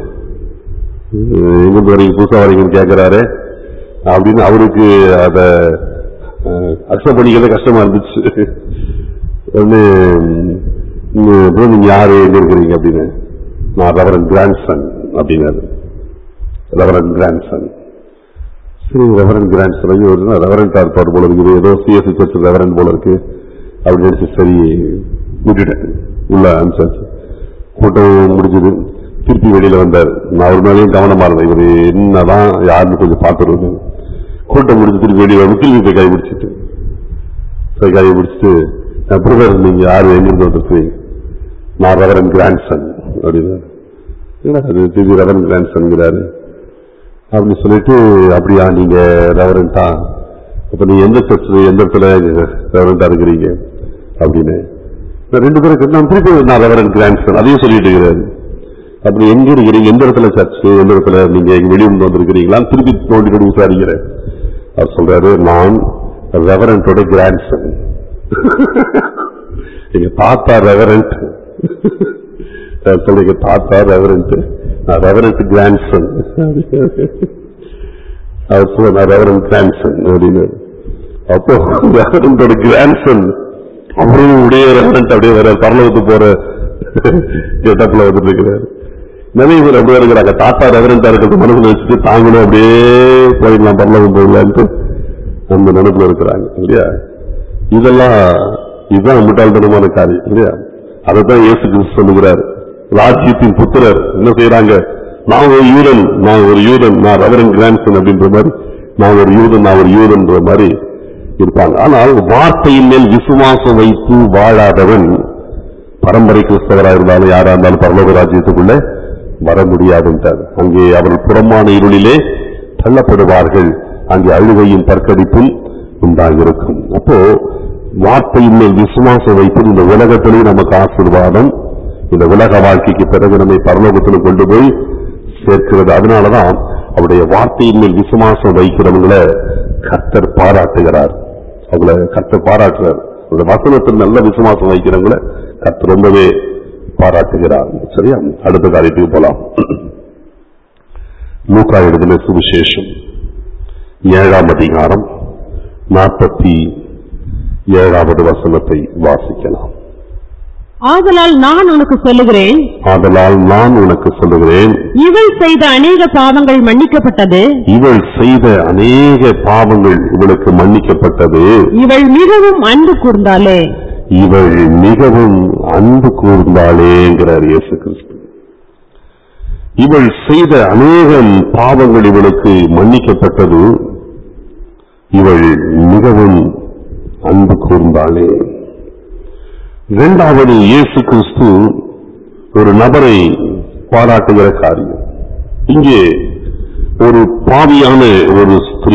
அஹ், எங்கிருந்து வரீங்க புதுசா வரீங்கன்னு கேட்கிறாரு அப்படின்னு அவருக்கு அத அக்செப்ட் பண்ணிக்கிறது கஷ்டமா இருந்துச்சு உடனே ம், bro, நீங்க யாரு எங்க இருக்கிறீங்க அப்படின்னு நான் ரெவரன் கிராண்ட்சன் அப்படின்னாரு ரெவரன் கிராண்ட்சன் சரி ரெவரன் கிராண்ட்சன் ஐயோ ரெவரண்டா இருப்பார் போல இருக்குது ஏதோ சிஎஸ்சி சர்ச் ரெவரன் போல இருக்கு அப்படின்னு நினைச்சு சரி விட்டுட்டேன் உள்ள அனுப்பிச்சாச்சு கூட்டம் முடிஞ்சது திருப்பி வெளியில வந்தார் நான் ஒரு நாளையும் கவனமா இருந்தேன் இவர் என்னதான் யாருன்னு கொஞ்சம் பார்த்துருவது கூட்டம் முடிஞ்சு திருப்பி வெளியே வந்து திருப்பி போய் கை பிடிச்சிட்டு போய் கை பிடிச்சிட்டு பிரதர் நீங்க யாரு எங்கிருந்து வந்திருக்கீங்க நான் ரெவரன் கிராண்ட்சன் அப்படின்னு என்ன அது திருப்பி ரெவரன் கிராண்ட்சன்ங்கிறாரு அப்படின்னு சொல்லிட்டு அப்படியா நீங்க ரெவரண்டா அப்ப நீங்க எந்த சர்ச் எந்த இடத்துல ரெவரண்டா இருக்கிறீங்க அப்படின்னு நான் ரெண்டு பேருக்கு நான் திருப்பி நான் ரெவரன் கிராண்ட்சன் அதையும் சொல்லிட்டு இருக்கிறாரு அப்படி எங்க இருக்கிறீங்க எந்த இடத்துல சர்ச் எந்த இடத்துல நீங்க எங்க வெளியிருந்து வந்திருக்கிறீங்களான்னு திருப்பி தோண்டி கொண்டு விசாரிக்கிறேன் அவர் சொல்றாரு நான் ரெவரண்டோட கிராண்ட்சன் எங்க தாத்தா ரெவரண்ட் சொல்லுங்க தாத்தா ரெவரண்ட் நான் ரெவரண்ட் கிராண்ட்சன் அவர் சொல்ல நான் ரெவரண்ட் கிராண்ட்சன் அப்படின்னு அப்போ ரெவரண்டோட கிராண்ட்சன் அப்படியே உடைய ரெவரண்ட் அப்படியே வர பரலோகத்து போற கெட்டப்ல வந்துட்டு இருக்கிறாரு நிறைய பேர் அப்படியே இருக்கிறாங்க தாத்தா ரெவரண்டா இருக்கிறது மனசுல வச்சுட்டு தாங்களும் அப்படியே போயிடலாம் பரலோகம் போயிடலான்ட்டு அந்த நினைப்புல இருக்கிறாங்க இல்லையா இதெல்லாம் இதுதான் முட்டாள்தனமான காரியம் இல்லையா அதைத்தான் இயேசு கிறிஸ்து சொல்லுகிறார் ராஜ்யத்தின் புத்திரர் என்ன செய்யறாங்க நான் ஒரு யூதன் நான் ஒரு யூதன் நான் ரெவரன் கிராண்ட்சன் அப்படின்ற மாதிரி நான் ஒரு யூதன் நான் ஒரு யூதன்ற மாதிரி இருப்பாங்க ஆனால் வார்த்தையின் மேல் விசுவாசம் வைத்து வாழாதவன் பரம்பரை கிறிஸ்தவராக இருந்தாலும் யாரா இருந்தாலும் பரலோக ராஜ்யத்துக்குள்ள வர முடியாதுன்றார் அங்கே அவர்கள் புறமான இருளிலே தள்ளப்படுவார்கள் அங்கே அழுகையும் பற்கடிப்பும் உண்டாகிருக்கும் அப்போ வார்த்தையின் மேல் விசுவாசம் வைத்து இந்த உலகத்திலே நமக்கு ஆசீர்வாதம் இந்த உலக வாழ்க்கைக்கு பிறகு நம்மை பரலோகத்தில் கொண்டு போய் சேர்க்கிறது அதனாலதான் அவருடைய வார்த்தையின் மேல் விசுவாசம் வைக்கிறவங்களை கர்த்தர் பாராட்டுகிறார் அவங்கள கர்த்தர் பாராட்டுறார் அந்த வசனத்தில் நல்ல விசுவாசம் வைக்கிறவங்கள கர்த்தர் ரொம்பவே பாராட்டுகிறார் சரியா அடுத்த காரியத்துக்கு போலாம் லூக்கா எழுதின சுவிசேஷம் ஏழாம் அதிகாரம் நாற்பத்தி ஏழாவது வசனத்தை வாசிக்கலாம் ஆதலால் நான் உனக்கு சொல்லுகிறேன் ஆதலால் நான் உனக்கு சொல்லுகிறேன் இவள் செய்த அநேக பாவங்கள் மன்னிக்கப்பட்டது இவள் செய்த அநேக பாவங்கள் இவளுக்கு மன்னிக்கப்பட்டது இவள் மிகவும் அன்பு கூர்ந்தாளே இவள் மிகவும் அன்பு கூர்ந்தாளேங்கிறார் இயேசு கிறிஸ்து இவள் செய்த அநேகம் பாவங்கள் இவளுக்கு மன்னிக்கப்பட்டது இவள் மிகவும் அன்பு கூர்ந்தாளே இரண்டாவது இயேசு கிறிஸ்து ஒரு நபரை பாராட்டுகிற காரியம் இங்கே ஒரு பாவியான ஒரு ஸ்திரீ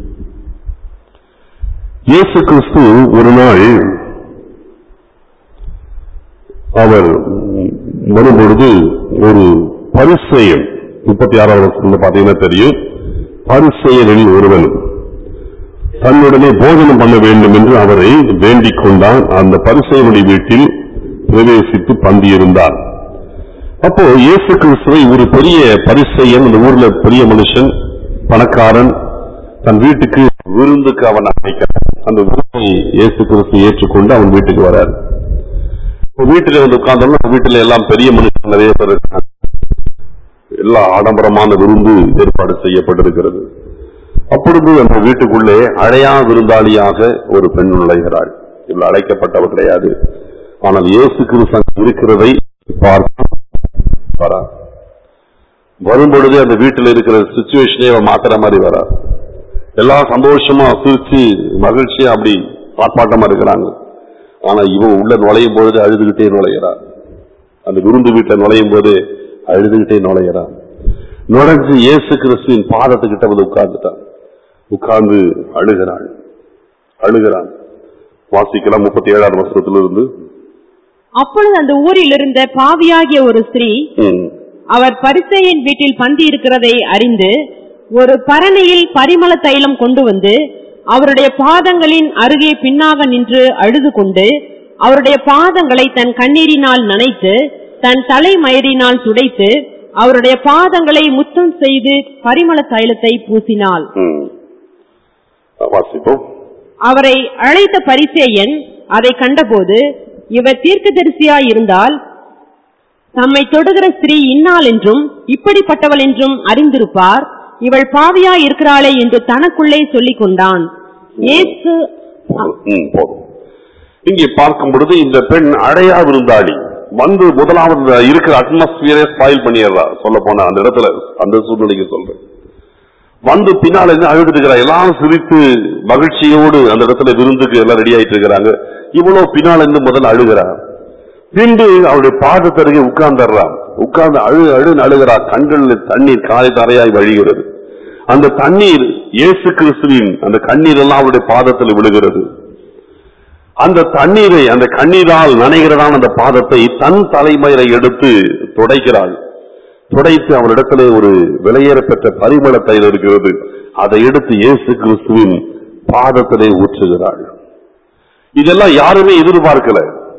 இயேசு கிறிஸ்து ஒரு நாள் அவர் வரும்பொழுது ஒரு பரிசெயல் முப்பத்தி ஆறாவது வருஷத்துல பாத்தீங்கன்னா தெரியும் பரிசெயலில் ஒருவன் தன்னுடனே போஜனம் பண்ண வேண்டும் என்று அவரை வேண்டிக் கொண்டான் அந்த பரிசெயனுடைய வீட்டில் பிரவேசித்து பந்தியிருந்தார் அப்போ இயேசு கிறிஸ்துவை ஒரு பெரிய பரிசெயன் அந்த ஊர்ல பெரிய மனுஷன் பணக்காரன் தன் வீட்டுக்கு விருந்துக்கு அவன் அழைக்கிறான் அந்த விருந்தை இயேசு கிறிஸ்து ஏற்றுக்கொண்டு அவன் வீட்டுக்கு வரார் இப்போ வீட்டுல வந்து உட்கார்ந்தோம்னா வீட்டுல எல்லாம் பெரிய மனுஷன் நிறைய பேர் இருக்காங்க எல்லா ஆடம்பரமான விருந்து ஏற்பாடு செய்யப்பட்டிருக்கிறது அப்பொழுது அந்த வீட்டுக்குள்ளே அழையா விருந்தாளியாக ஒரு பெண் நுழைகிறாள் இவள் அழைக்கப்பட்டவர் கிடையாது ஆனால் இயேசு கிறிஸ்து அங்கு இருக்கிறதை பார்த்து வரா வரும்பொழுது அந்த வீட்டில் இருக்கிற சுச்சுவேஷனே அவன் மாத்துற மாதிரி வரா எல்லாம் சந்தோஷமா சிரிச்சு மகிழ்ச்சியா அப்படி ஆர்ப்பாட்டமா இருக்கிறாங்க ஆனா இவன் உள்ள நுழையும் பொழுது அழுதுகிட்டே நுழைகிறான் அந்த விருந்து வீட்டுல நுழையும் போது அழுதுகிட்டே நுழைகிறான் நுழைஞ்சு இயேசு கிறிஸ்துவின் பாதத்துக்கிட்ட வந்து உட்கார்ந்துட்டான் உட்கார்ந்து அழுகிறாள் அழுகிறான் வாசிக்கலாம் முப்பத்தி ஏழாவது வருஷத்திலிருந்து அப்பொழுது அந்த ஊரில் இருந்த பாவியாகிய ஒரு ஸ்திரீ ம், அவர் பரிசேயன் வீட்டில் பந்தி இருக்கிறதை அறிந்து ஒரு பரணியில் பரிமள தைலம் கொண்டு வந்து அவருடைய பாதங்களின் அருகே பின்னாக நின்று அழுது கொண்டு அவருடைய பாதங்களை தன் கண்ணீரினால் நனைத்து தன் தலைமயிரினால் துடைத்து அவருடைய பாதங்களை முத்தம் செய்து பரிமள தைலத்தை பூசினாள் ம். வாசிப்போம் அவரை அழைத்த பரிசேயன் அதை கண்டபோது இவர் தீர்க்கதரிசியாய் இருந்தால் தம்மை தொடுகிற ஸ்திரீ இன்னாள் என்றும் இப்படிப்பட்டவள் என்றும் அறிந்திருப்பார் இவள் பாவியாய் இருக்கிறாளே என்று தனக்குள்ளே சொல்லிக் கொண்டான் இயேசு ம், போதும் இங்கே பார்க்கும் பொழுது இந்த பெண் அழையா விருந்தாளி வந்து முதலாவது இருக்கிற அட்மாஸ்பியரே ஸ்பாயில் பண்ணிடுறா சொல்ல போனா அந்த இடத்துல அந்த சூழ்நிலைக்கு சொல்றேன் வந்து பின்னால இருந்து அழுதுட்டு இருக்கிறா எல்லாரும் சிரித்து மகிழ்ச்சியோடு அந்த இடத்துல விருந்துக்கு எல்லாம் ரெடி ஆயிட்டு இருக்கிறாங்க இவ்வளவு பின்னால இருந்து முதல்ல அழுகிறா பின்பு அவருடைய பாதத்தருகே உட்கார்ந்துடுறான் உட்கார்ந்து அழு அழுன்னு அழுகிறா கண்களில் தண்ணீர் காலை தரையாய் வழிகிறது அந்த தண்ணீர் இயேசு கிறிஸ்துவின் அந்த கண்ணீர் எல்லாம் அவருடைய பாதத்தில் விழுகிறது அந்த தண்ணீரை அந்த கண்ணீரால் நனைகிறதான அந்த பாதத்தை தன் தலைமயிரை எடுத்து துடைக்கிறாள் துடைத்து அவனிடத்திலே ஒரு விலையேற பெற்ற பரிமள தைலம் இருக்கிறது அதை எடுத்து இயேசு கிறிஸ்துவின் பாதத்திலே ஊற்றுகிறாள் இதெல்லாம் யாருமே எதிர்பார்க்கல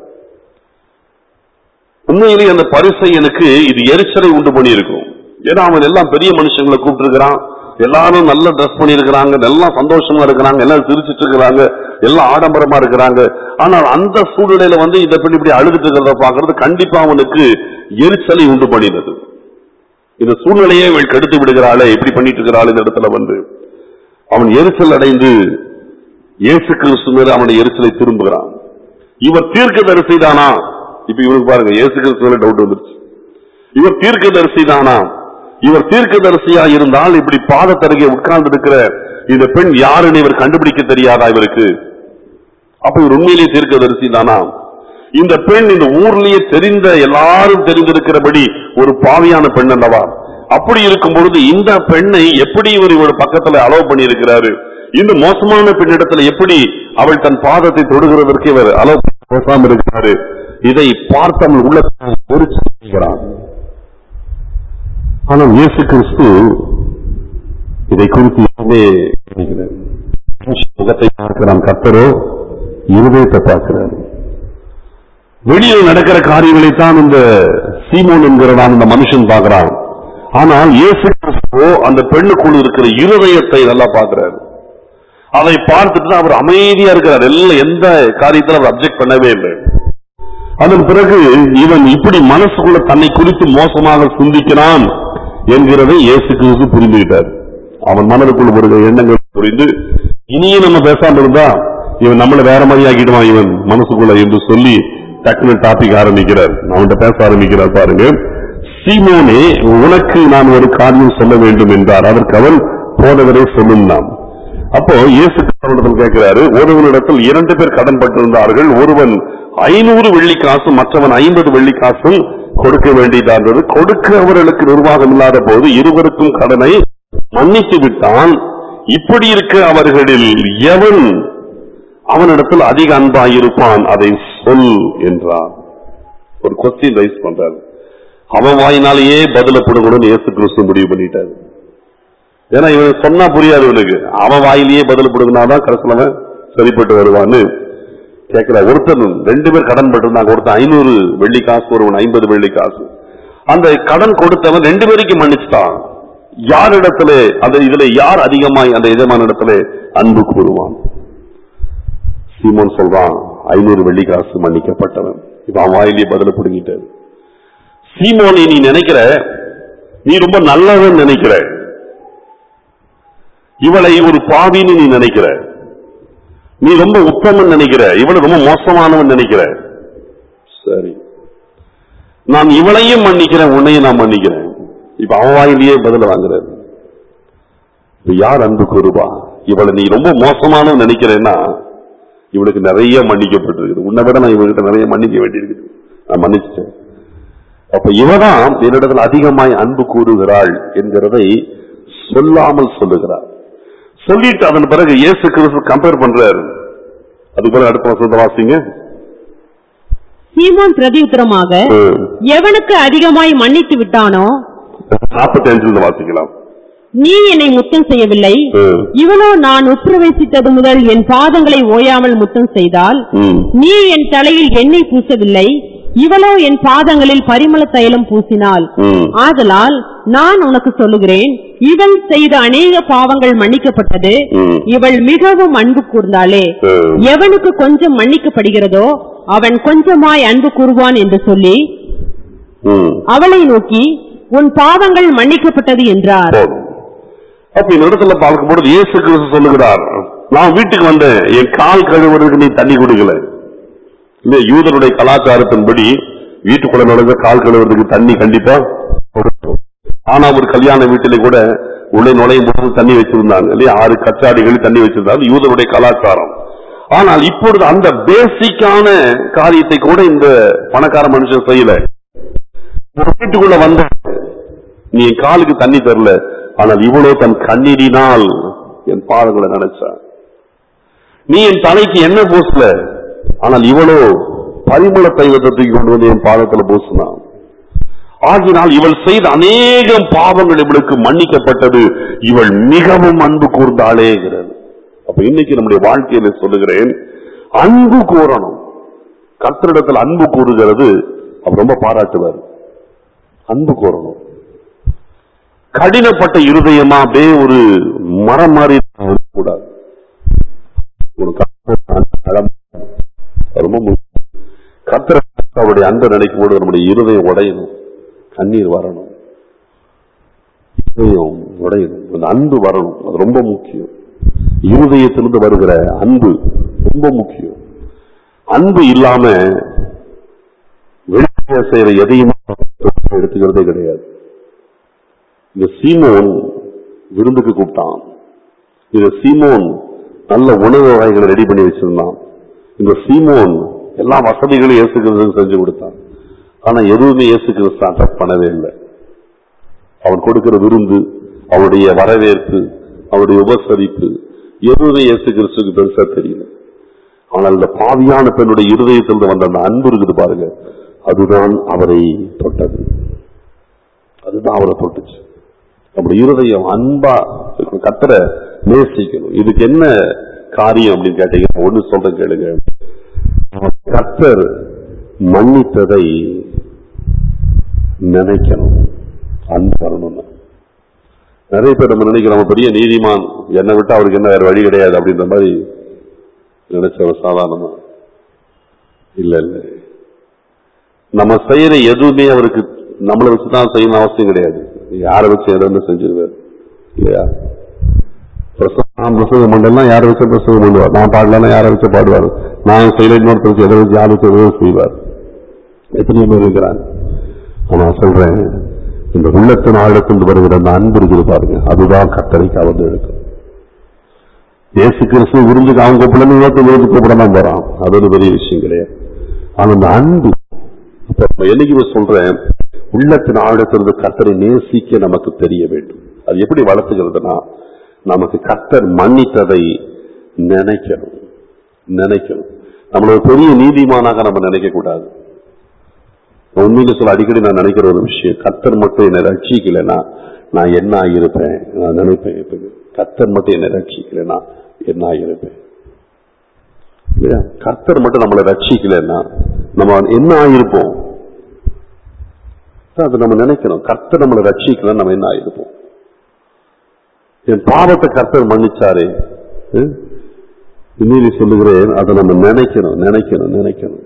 உண்மையிலேயே அந்த பரிசையனுக்கு இது எரிச்சலை உண்டு பண்ணியிருக்கும் ஏன்னா அவன் எல்லாம் பெரிய மனுஷங்களை கூப்பிட்டு எல்லாரும் நல்ல ட்ரெஸ் பண்ணியிருக்கிறாங்க எல்லாம் சந்தோஷமா இருக்கிறாங்க எல்லாம் சிரிச்சிட்டு இருக்கிறாங்க எல்லாம் ஆடம்பரமா இருக்கிறாங்க ஆனால் அந்த சூழ்நிலையில வந்து இந்த பெண் இப்படி அழுதுட்டு இருக்கிறத பாக்குறது கண்டிப்பா அவனுக்கு எரிச்சலை உண்டு பண்ணினது இந்த சூழ்நிலையை இவள் கெடுத்து விடுகிறாளே இப்படி பண்ணிட்டு இருக்கிறாள் இந்த இடத்துல வந்து அவன் எரிச்சல் அடைந்து இயேசு கிறிஸ்து மேல அவனுடைய எரிச்சலை திரும்புகிறான் இவர் தீர்க்க தரிசிதானா இப்ப இவருக்கு பாருங்க இயேசு கிறிஸ்து மேல டவுட் வந்துருச்சு இவர் தீர்க்க தரிசிதானா இவர் தீர்க்க தரிசியா இருந்தால் இப்படி பாதத்தருகே உட்கார்ந்து இருக்கிற இந்த பெண் யாருன்னு இவர் கண்டுபிடிக்க தெரியாதா இவருக்கு அப்ப இவர் உண்மையிலேயே தீர்க்க தரிசிதானா இந்த பெண் இந்த ஊர்லயே தெரிந்த எல்லாரும் தெரிந்திருக்கிறபடி ஒரு பாவியான பெண் அல்லவா அப்படி இருக்கும் பொழுது இந்த பெண்ணை எப்படி இவர் இவர் பக்கத்துல அலோவ் பண்ணி இருக்கிறாரு இந்த மோசமான பெண்ணிடத்துல எப்படி அவள் தன் பாதத்தை தொடுகிறதற்கு இவர் அலோவ் பேசாம இருக்கிறாரு இதை பார்த்தவள் உள்ள ஒரு செய்கிறான் ஆனால் இயேசு கிறிஸ்து இதை குறித்து எதுவுமே நினைக்கிறார். மனுஷன் முகத்தை பார்க்கிறான் கத்தரோ இருதயத்தை பார்க்கிறார் வெளியில் நடக்கிற காரியங்களைத்தான் இந்த சீமோன் என்கிறதான் இந்த மனுஷன் பார்க்கிறான் ஆனால் இயேசு கிறிஸ்துவோ அந்த பெண்ணுக்குள் இருக்கிற இருதயத்தை நல்லா பார்க்கிறார் அதை பார்த்துட்டு தான் அவர் அமைதியா இருக்கிறார் எல்லாம் எந்த காரியத்தில் அவர் அப்செக்ட் பண்ணவே இல்லை அதன் பிறகு இவன் இப்படி மனசுக்குள்ள தன்னை குறித்து மோசமாக சிந்திக்கிறான் என்கிறதை இயேசு கிறிஸ்து புரிந்துகிட்டார் அவன் மனதுக்குள்ள வருகிற எண்ணங்கள் புரிந்து இனியும் நம்ம பேசாம இருந்தா இவன் நம்மள வேற மாதிரி ஆக்கிடுவான் இவன் மனசுக்குள்ள என்று சொல்லி டக்குனு டாபிக் ஆரம்பிக்கிறார் அவன்கிட்ட பேச ஆரம்பிக்கிறார் பாருங்க சீமோனே உனக்கு நான் ஒரு காரியம் சொல்ல வேண்டும் என்றார் அதற்கு அவன் போதவரே சொல்லும் நாம் அப்போ இயேசு அவனிடத்தில் கேட்கிறாரு ஒருவனிடத்தில் இரண்டு பேர் கடன் பட்டிருந்தார்கள் ஒருவன் ஐநூறு வெள்ளி காசும் மற்றவன் ஐம்பது வெள்ளி காசும் கொடுக்க வேண்டியதா இருந்தது கொடுக்க அவர்களுக்கு நிர்வாகம் இல்லாத போது இருவருக்கும் கடனை மன்னித்து விட்டான் இப்படி இருக்க அவர்களில் எவன் அவனிடத்தில் அதிக அன்பாயிருப்பான் அதை சொல் என்றார் ஒரு கொஸ்டின் ரைஸ் பண்றாரு அவன் வாயினாலேயே பதில கொடுக்கணும்னு இயேசு கிறிஸ்து முடிவு பண்ணிட்டாரு ஏன்னா இவன் சொன்னா புரியாது இவனுக்கு அவன் வாயிலேயே பதில் கொடுக்கனாதான் கடைசியில் அவன் சரிப்பட்டு வருவான்னு கேட்கிற ஒருத்தன் ரெண்டு பேர் கடன் பட்டிருந்தாங்க ஒருத்தன் ஐநூறு வெள்ளி காசு ஒருவன் ஐம்பது வெள்ளி காசு அந்த கடன் கொடுத்தவன் ரெண்டு பேருக்கு மன்னிச்சுட்டான் யாரிடத்துல அந்த இதுல யார் அதிகமாய் அந்த எஜமான இடத்துல அன்பு கூறுவான் சீமோன் சொல்றான் ஐநூறு வெள்ளி காசு மன்னிக்கப்பட்டவன் இப்ப அவன் வாயிலேயே பதில பிடுங்கிட்டாரு சீமோனை நீ நினைக்கிற நீ ரொம்ப நல்லவன் நினைக்கிற இவளை ஒரு பாவின்னு நீ நினைக்கிற நீ ரொம்ப உத்தமன் நினைக்கிற இவளை ரொம்ப மோசமானவன் நினைக்கிற சரி நான் இவளையும் மன்னிக்கிறேன் உன்னையும் நான் மன்னிக்கிறேன் இப்ப அவன் வாயிலேயே பதில வாங்குறாரு இப்ப யார் அன்பு கூறுவா இவளை நீ ரொம்ப மோசமானவன் நினைக்கிறேன்னா இவளுக்கு நிறைய மன்னிக்கப்பட்டிருக்குது உன்னை விட நான் இவகிட்ட நிறைய மன்னிக்க வேண்டியிருக்குது நான் மன்னிச்சிட்டேன் அப்ப இவதான் என்னிடத்தில் அதிகமாய் அன்பு கூறுகிறாள் என்கிறதை சொல்லாமல் சொல்லுகிறார் சொல்லிட்டு அதன் பிறகு இயேசு கிறிஸ்து கம்பேர் பண்றாரு அதுக்கு பிறகு அடுத்த வசனத்தை வாசிங்க சீமோன் பிரதியுத்தரமாக எவனுக்கு அதிகமாய் மன்னித்து விட்டானோ நாற்பத்தி அஞ்சுல வாசிக்கலாம் நீ என்னை முத்தம் செய்யவில்லை ம். இவனோ நான் உற்றவைசித்தது முதல் என் பாதங்களை ஓயாமல் முத்தம் செய்தால் ம். நீ என் தலையில் எண்ணெய் பூசவில்லை இவளோ என் பாதங்களில் பரிமள தைலம் பூசினாள் ம். ஆதலால் நான் உனக்கு சொல்லுகிறேன் இவள் செய்த அநேக பாவங்கள் மன்னிக்கப்பட்டது ம். இவள் மிகவும் அன்பு கூர்ந்தாளே ம். எவனுக்கு கொஞ்சம் மன்னிக்கப்படுகிறதோ அவன் கொஞ்சமாய் அன்பு கூறுவான் என்று சொல்லி ம். அவளை நோக்கி உன் பாவங்கள் மன்னிக்கப்பட்டது என்றார் போதும் அப்ப இந்த இடத்துல பார்க்கும்போது இயேசு கிறிஸ்து சொல்லுகிறார் நான் வீட்டுக்கு வந்தேன் என் கால் கழுவுறதுக்கு நீ தண்ணி குடிக்கல இந்த யூதருடைய கலாச்சாரத்தின்படி வீட்டுக்குள்ள நடந்த கால் கழுவுறதுக்கு தண்ணி கண்டிப்பா கொடுக்கணும். ஆனா ஒரு கல்யாண வீட்டிலே கூட உள்ளே நுழையும் போது தண்ணி வச்சிருந்தாங்க இல்லையா ஆறு கச்சாடிகள் தண்ணி வச்சிருந்தாங்க யூதருடைய கலாச்சாரம் ஆனால் இப்பொழுது அந்த பேசிக்கான காரியத்தை கூட இந்த பணக்கார மனுஷன் செய்யல ஒரு வீட்டுக்குள்ள வந்த நீ என் காலுக்கு தண்ணி தரல ஆனால் இவ்வளோ தன் கண்ணீரினால் என் பாதங்களை நினைச்சா நீ என் தலைக்கு என்ன பூசல ஆனால் இவளோ பரிமள தைலத்தை தூக்கி கொண்டு வந்து என் பாதத்துல பூசினான் ஆகினால் இவள் செய்த அநேகம் பாவங்கள் இவளுக்கு மன்னிக்கப்பட்டது இவள் மிகவும் அன்பு கூர்ந்தாளேங்கிறது அப்ப இன்னைக்கு நம்முடைய வாழ்க்கையில சொல்லுகிறேன் அன்பு கூறணும் கர்த்தரிடத்தில் அன்பு கூறுகிறது அவர் ரொம்ப பாராட்டுவார் அன்பு கூறணும் கடினப்பட்ட இருதயமா அப்படியே ஒரு மரம் மாதிரி கூடாது ஒரு கர்த்தர் அன்பு அழம். ரொம்ப முக்கியம். கர்த்தரை அவருடைய அன்பை நினைக்கும் போது நம்முடைய இருதயம் உடையணும் கண்ணீர் வரணும் இருதயம் உடையணும் அந்த அன்பு வரணும் அது ரொம்ப முக்கியம் இருதயத்திலிருந்து வருகிற அன்பு ரொம்ப முக்கியம் அன்பு இல்லாம வெளியே செய்யற எதையுமே எடுத்துக்கிறதே கிடையாது இந்த சீமோன் விருந்துக்கு கூப்பிட்டான் இந்த சீமோன் நல்ல உணவு வகைகளை ரெடி பண்ணி வச்சிருந்தான் இந்த சீமோன் எல்லா வசதிகளையும் இயேசு கிறிஸ்துவுக்கு செஞ்சு கொடுத்தான் ஆனா எதுவுமே இயேசு கிறிஸ்து அட்ராக்ட் பண்ணவே இல்லை அவன் கொடுக்கிற விருந்து அவருடைய வரவேற்பு அவருடைய உபசரிப்பு எதுவுமே இயேசு கிறிஸ்துக்கு பெருசா தெரியல ஆனால் இந்த பாவியான பெண்ணுடைய இருதயத்திலிருந்து வந்த அந்த அன்பு இருக்குது பாருங்க அதுதான் அவரை தொட்டது அதுதான் அவரை தொட்டுச்சு அப்படி இருதயம் அன்பா இருக்கணும். கர்த்தரை நேசிக்கணும் இதுக்கு என்ன காரியம் அப்படின்னு கேட்டீங்கன்னா ஒண்ணு சொல்றேன் கேளுங்க கர்த்தர் மன்னித்ததை நினைக்கணும் அன்பு வரணும்னு நிறைய பேர் நம்ம நினைக்கிறோம் அவன் பெரிய நீதிமான் என்னை விட்டு அவருக்கு என்ன வேற வழி கிடையாது அப்படின்ற மாதிரி நினைச்சவன் சாதாரணமா இல்ல இல்ல நம்ம செய்யற எதுவுமே அவருக்கு நம்மளை வச்சுதான் செய்யணும் அவசியம் கிடையாது யாரை வச்சு எதை வந்து செஞ்சிருவார் இல்லையா பிரசவம் நான் பிரசவம் பண்ணலாம் யாரை வச்சு பிரசவம் பண்ணுவார் நான் பாடலாம் யாரை வச்சு பாடுவார் நான் செய்யல இன்னொருத்தர் வச்சு எதை வச்சு யாரை வச்சு எதை செய்வார் எத்தனையோ பேர் இருக்கிறாங்க ஆனா சொல்றேன் இந்த உள்ளத்தின் ஆழத்திலிருந்து வருகிற அந்த அன்பு இருக்குது பாருங்க அதுதான் கத்தரிக்கா வந்து எடுக்கும் இயேசு கிறிஸ்து விருந்துக்கு அவங்க கூப்பிடணும் இன்னொருத்தர் விருந்து கூப்பிட தான் போறான் அது ஒரு பெரிய விஷயம் கிடையாது ஆனா அந்த அன்பு அப்ப நம்ம என்னைக்குமே சொல்றேன் உள்ளத்தின் ஆழத்திலிருந்து கர்த்தரை நேசிக்க நமக்கு தெரிய வேண்டும் அது எப்படி வளர்த்துக்கிறதுனா நமக்கு கர்த்தர் மன்னித்ததை நினைக்கணும் நினைக்கணும் நம்மள ஒரு பெரிய நீதிமானாக நம்ம நினைக்க கூடாது உண்மையில சொல்ல அடிக்கடி நான் நினைக்கிற ஒரு விஷயம் கர்த்தர் மட்டும் என்னை ரட்சிக்கலைன்னா நான் என்ன ஆகியிருப்பேன் நான் நினைப்பேன் எப்பவுமே கர்த்தர் மட்டும் என்னை ரட்சிக்கலைன்னா என்ன ஆகியிருப்பேன் இல்லையா கர்த்தர் மட்டும் நம்மளை ரட்சிக்கலைன்னா நம்ம என்ன ஆகியிருப்போம் அதை நம்ம நினைக்கணும் கர்த்தர் நம்மளை ரட்சிக்கல நம்ம என்ன ஆயிருப்போம் என் பாவத்தை கர்த்தர் மன்னிச்சாரே ஹம்? இன்னொரு சொல்லுகிறேன் அதை நம்ம நினைக்கணும் நினைக்கணும் நினைக்கணும்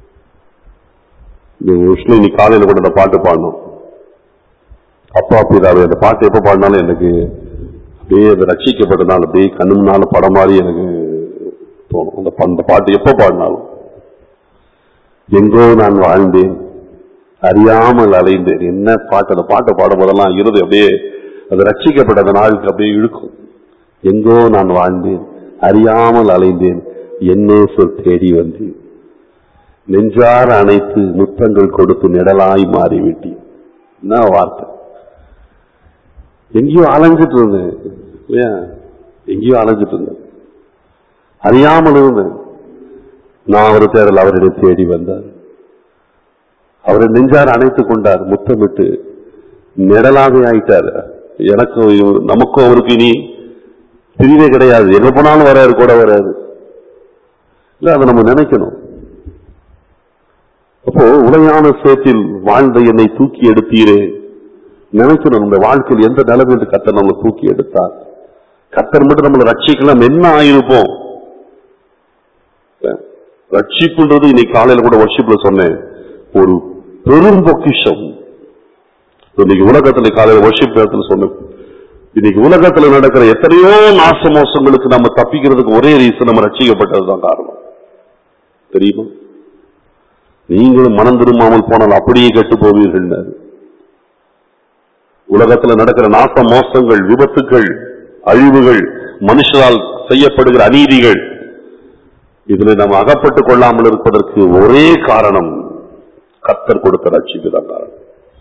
உஷ்ணி நீ காலையில கூட அந்த பாட்டு பாடணும் அப்பா பிதாவே அந்த பாட்டு எப்ப பாடினாலும் எனக்கு அப்படியே அது ரட்சிக்கப்பட்டதால் அப்படியே கண்ணு முன்னால படம் மாதிரி எனக்கு தோணும் அந்த ப- அந்த பாட்டு எப்ப பாடினாலும் எங்கோ நான் வாழ்ந்தேன் அறியாமல் அலைந்தேன் என்ன பாட்டு அந்த பாட்டை பாடும் போதெல்லாம் இருது அப்படியே அது ரட்சிக்கப்பட்ட அந்த நாளுக்கு அப்படியே இழுக்கும் எங்கோ நான் வாழ்ந்தேன் அறியாமல் அலைந்தேன் என்னே சொல் தேடி வந்தேன் நெஞ்சார அணைத்து முத்தங்கள் கொடுத்து நிழலாய் மாறிவிட்டேன் என்ன வார்த்தை எங்கேயோ அலைஞ்சிட்டு இருந்தேன் இல்லையா எங்கேயோ அலைஞ்சிட்டு இருந்தேன் அறியாமல் இருந்தேன் நான் அவர் தேடல் அவரிடம் தேடி வந்தார் அவரை நெஞ்சார் அணைத்துக் கொண்டார் முத்தமிட்டு நிழலாக ஆயிட்டார் எனக்கு இவ- நமக்கும் அவருக்கு இனி பிரிவே கிடையாது எங்க போனாலும் வராரு கூட வராது இல்ல அதை நம்ம நினைக்கணும் அப்போ உளையான சேற்றில் வாழ்ந்த என்னை தூக்கி எடுத்தீரே நினைக்கணும் நம்ம வாழ்க்கையில் எந்த நிலைமையில் கத்தர் நம்மளை தூக்கி எடுத்தார் கத்தர் மட்டும் நம்மளை ரட்சிக்கலாம் என்ன ஆயிருப்போம் ரட்சிப்புன்றது இன்னைக்கு காலையில கூட வர்ஷிப்ல சொன்னேன் ஒரு பெரும் பொக்கிஷம் இன்னைக்கு உலகத்துல காலையில வர்ஷிப் நேரத்துல சொன்னேன் இன்னைக்கு உலகத்துல நடக்கிற எத்தனையோ நாச மோசங்களுக்கு நம்ம தப்பிக்கிறதுக்கு ஒரே ரீசன் நம்ம ரட்சிக்கப்பட்டதுதான் காரணம் தெரியுமா நீங்களும் மனம் திரும்பாமல் போனால் அப்படியே கெட்டு போவீர்கள் உலகத்துல நடக்கிற நாச மோசங்கள் விபத்துக்கள் அழிவுகள் மனுஷரால் செய்யப்படுகிற அநீதிகள் இதுல நம்ம அகப்பட்டுக் கொள்ளாமல் இருப்பதற்கு ஒரே காரணம் கத்தர் கொடுத்த ரட்சிப்பு தான் காரணம்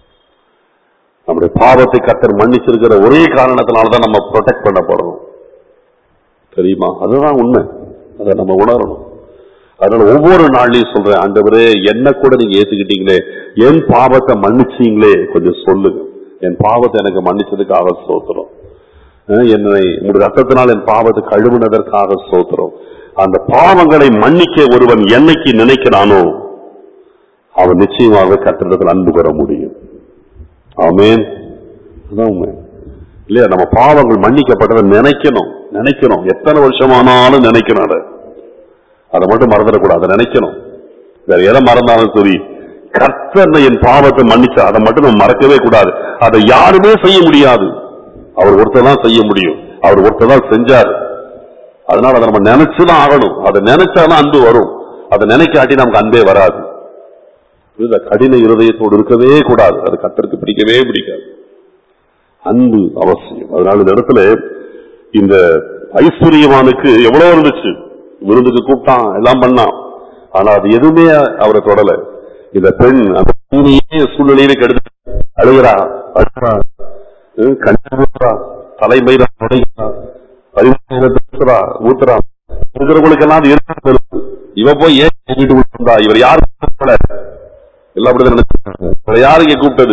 நம்முடைய பாவத்தை கத்தர் மன்னிச்சிருக்கிற ஒரே காரணத்தினாலதான் நம்ம ப்ரொடெக்ட் பண்ண போறோம் தெரியுமா அதுதான் உண்மை அதை நம்ம உணரணும் அதனால ஒவ்வொரு நாள்லயும் சொல்றேன் ஆண்டவரே என்ன கூட நீங்க ஏத்துக்கிட்டீங்களே என் பாவத்தை மன்னிச்சீங்களே கொஞ்சம் சொல்லுங்க என் பாவத்தை எனக்கு மன்னிச்சதுக்காக சோத்துறோம் என்னை உங்களுடைய ரத்தத்தினால் என் பாவத்தை கழுவினதற்காக சோத்துறோம் அந்த பாவங்களை மன்னிக்க ஒருவன் என்னைக்கு நினைக்கிறானோ அவன் நிச்சயமாக கத்திரத்தில் அன்பு பெற முடியும் ஆமென் அதான் உண்மை இல்லையா நம்ம பாவங்கள் மன்னிக்கப்பட்டதை நினைக்கணும் நினைக்கணும் எத்தனை வருஷமானாலும் நினைக்கணும் அதை அதை மட்டும் மறந்துடக்கூடாது அதை நினைக்கணும் வேற எதை மறந்தாலும் சரி கர்த்தர் என் பாவத்தை மன்னிச்சா அதை மட்டும் நம்ம மறக்கவே கூடாது அதை யாருமே செய்ய முடியாது அவர் ஒருத்தர் தான் செய்ய முடியும் அவர் ஒருத்தர் தான் செஞ்சாரு அதனால அதை நம்ம நினைச்சுதான் ஆகணும் அதை நினைச்சாதான் அன்பு வரும் அதை நினைக்காட்டி நமக்கு அன்பே வராது இந்த கடின இருதயத்தோடு இருக்கவே கூடாது அது கத்தருக்கு பிடிக்கவே பிடிக்காது அன்பு அவசியம் அதனால இந்த இடத்துல இந்த ஐஸ்வர்யவானுக்கு எவ்வளவு இருந்துச்சு விருந்துக்கு கூப்பிட்டான் எல்லாம் பண்ணான் ஆனா அது எதுவுமே அவரை தொடல இந்த பெண் அந்த பூமியே சூழ்நிலையில கெடுத்து அழுகிறா அழுகிறா ஹம், கண்ணீர் ஊத்துறா தலைமையில நுழைகிறா பரிமாண பேசுறா ஊத்துறா இருக்கிறவங்களுக்கெல்லாம் அது இருக்கு இருக்கு. இவ போய் ஏன் வீட்டு வந்தா இவர் யாரு கூப்பிடல எல்லாம் அப்படிதான் நினைச்சாங்க இவரை யாரு இங்க கூப்பிட்டது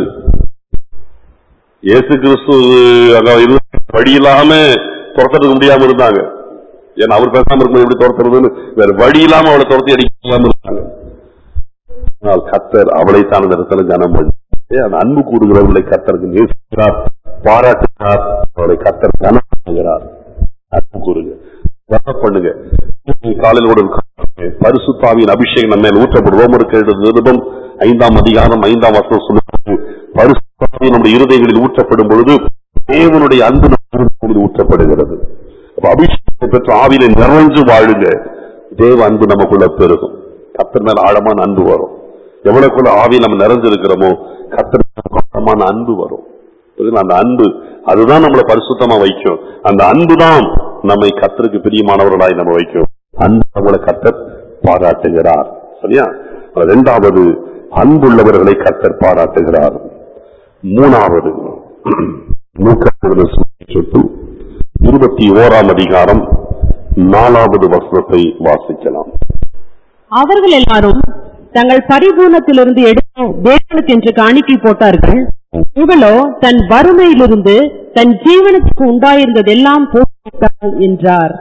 இயேசு கிறிஸ்து அங்க இரு வழி இல்லாம துரத்துறதுக்கு முடியாம இருந்தாங்க ஏன்னா அவர் பேசாம இருக்கும்போது எப்படி துரத்துறதுன்னு வேற வழி இல்லாம அவளை துரத்தி அடிக்காம இருந்தாங்க ஆனால் கத்தர் அவளை தான் அந்த இடத்துல கனம் பண்ணி அந்த அன்பு கூடுகிறவர்களை கத்தருக்கு நேசிக்கிறார் பாராட்டுகிறார் அவளை கத்தர் கனம் பண்ணுகிறார் அன்பு கூறுங்க கனம் பண்ணுங்க காலையில் கூட பரிசுத்தாவின் அபிஷேகம் நம்ம மேல் ஊற்றப்படுவோம் ஒரு நிருபம் ஐந்தாம் அதிகாரம் ஐந்தாம் வருஷம் சொல்லும்போது பரிசுத்தாவி நம்முடைய இருதயங்களில் ஊற்றப்படும் பொழுது தேவனுடைய அன்பு நம்ம ஊற்றப்படுகிறது அப்ப அபிஷேகம் பெற்ற ஆவியில நிறைஞ்சு வாழுங்க தேவ அன்பு நமக்குள்ள பெருகும் கத்தர் மேல ஆழமான அன்பு வரும் எவ்வளவுக்குள்ள ஆவியில் நம்ம நிறைஞ்சிருக்கிறோமோ கத்தர் மேல ஆழமான அன்பு வரும் புரியுதுங்களா? அந்த அன்பு அதுதான் நம்மளை பரிசுத்தமா வைக்கும் அந்த அன்பு தான் நம்மை கத்தருக்கு பிரியமானவர்களாய் நம்ம வைக்கும் அன்பு நம்மளை கத்தர் பாராட்டுகிறார் சரியா இரண்டாவது அன்புள்ளவர்களை கத்தர் பாராட்டுகிறார் மூணாவது நூற்றாண்டு சொத்து இருபத்தி ஓராம் அதிகாரம் நாலாவது வசனத்தை வாசிக்கலாம் அவர்கள் எல்லாரும் தங்கள் பரிபூர்ணத்திலிருந்து எடுத்து தேவனுக்கு என்று காணிக்கை போட்டார்கள் இவளோ தன் வறுமையிலிருந்து தன் ஜீவனுக்கு உண்டாயிருந்ததெல்லாம் போட்டாள் என்றார்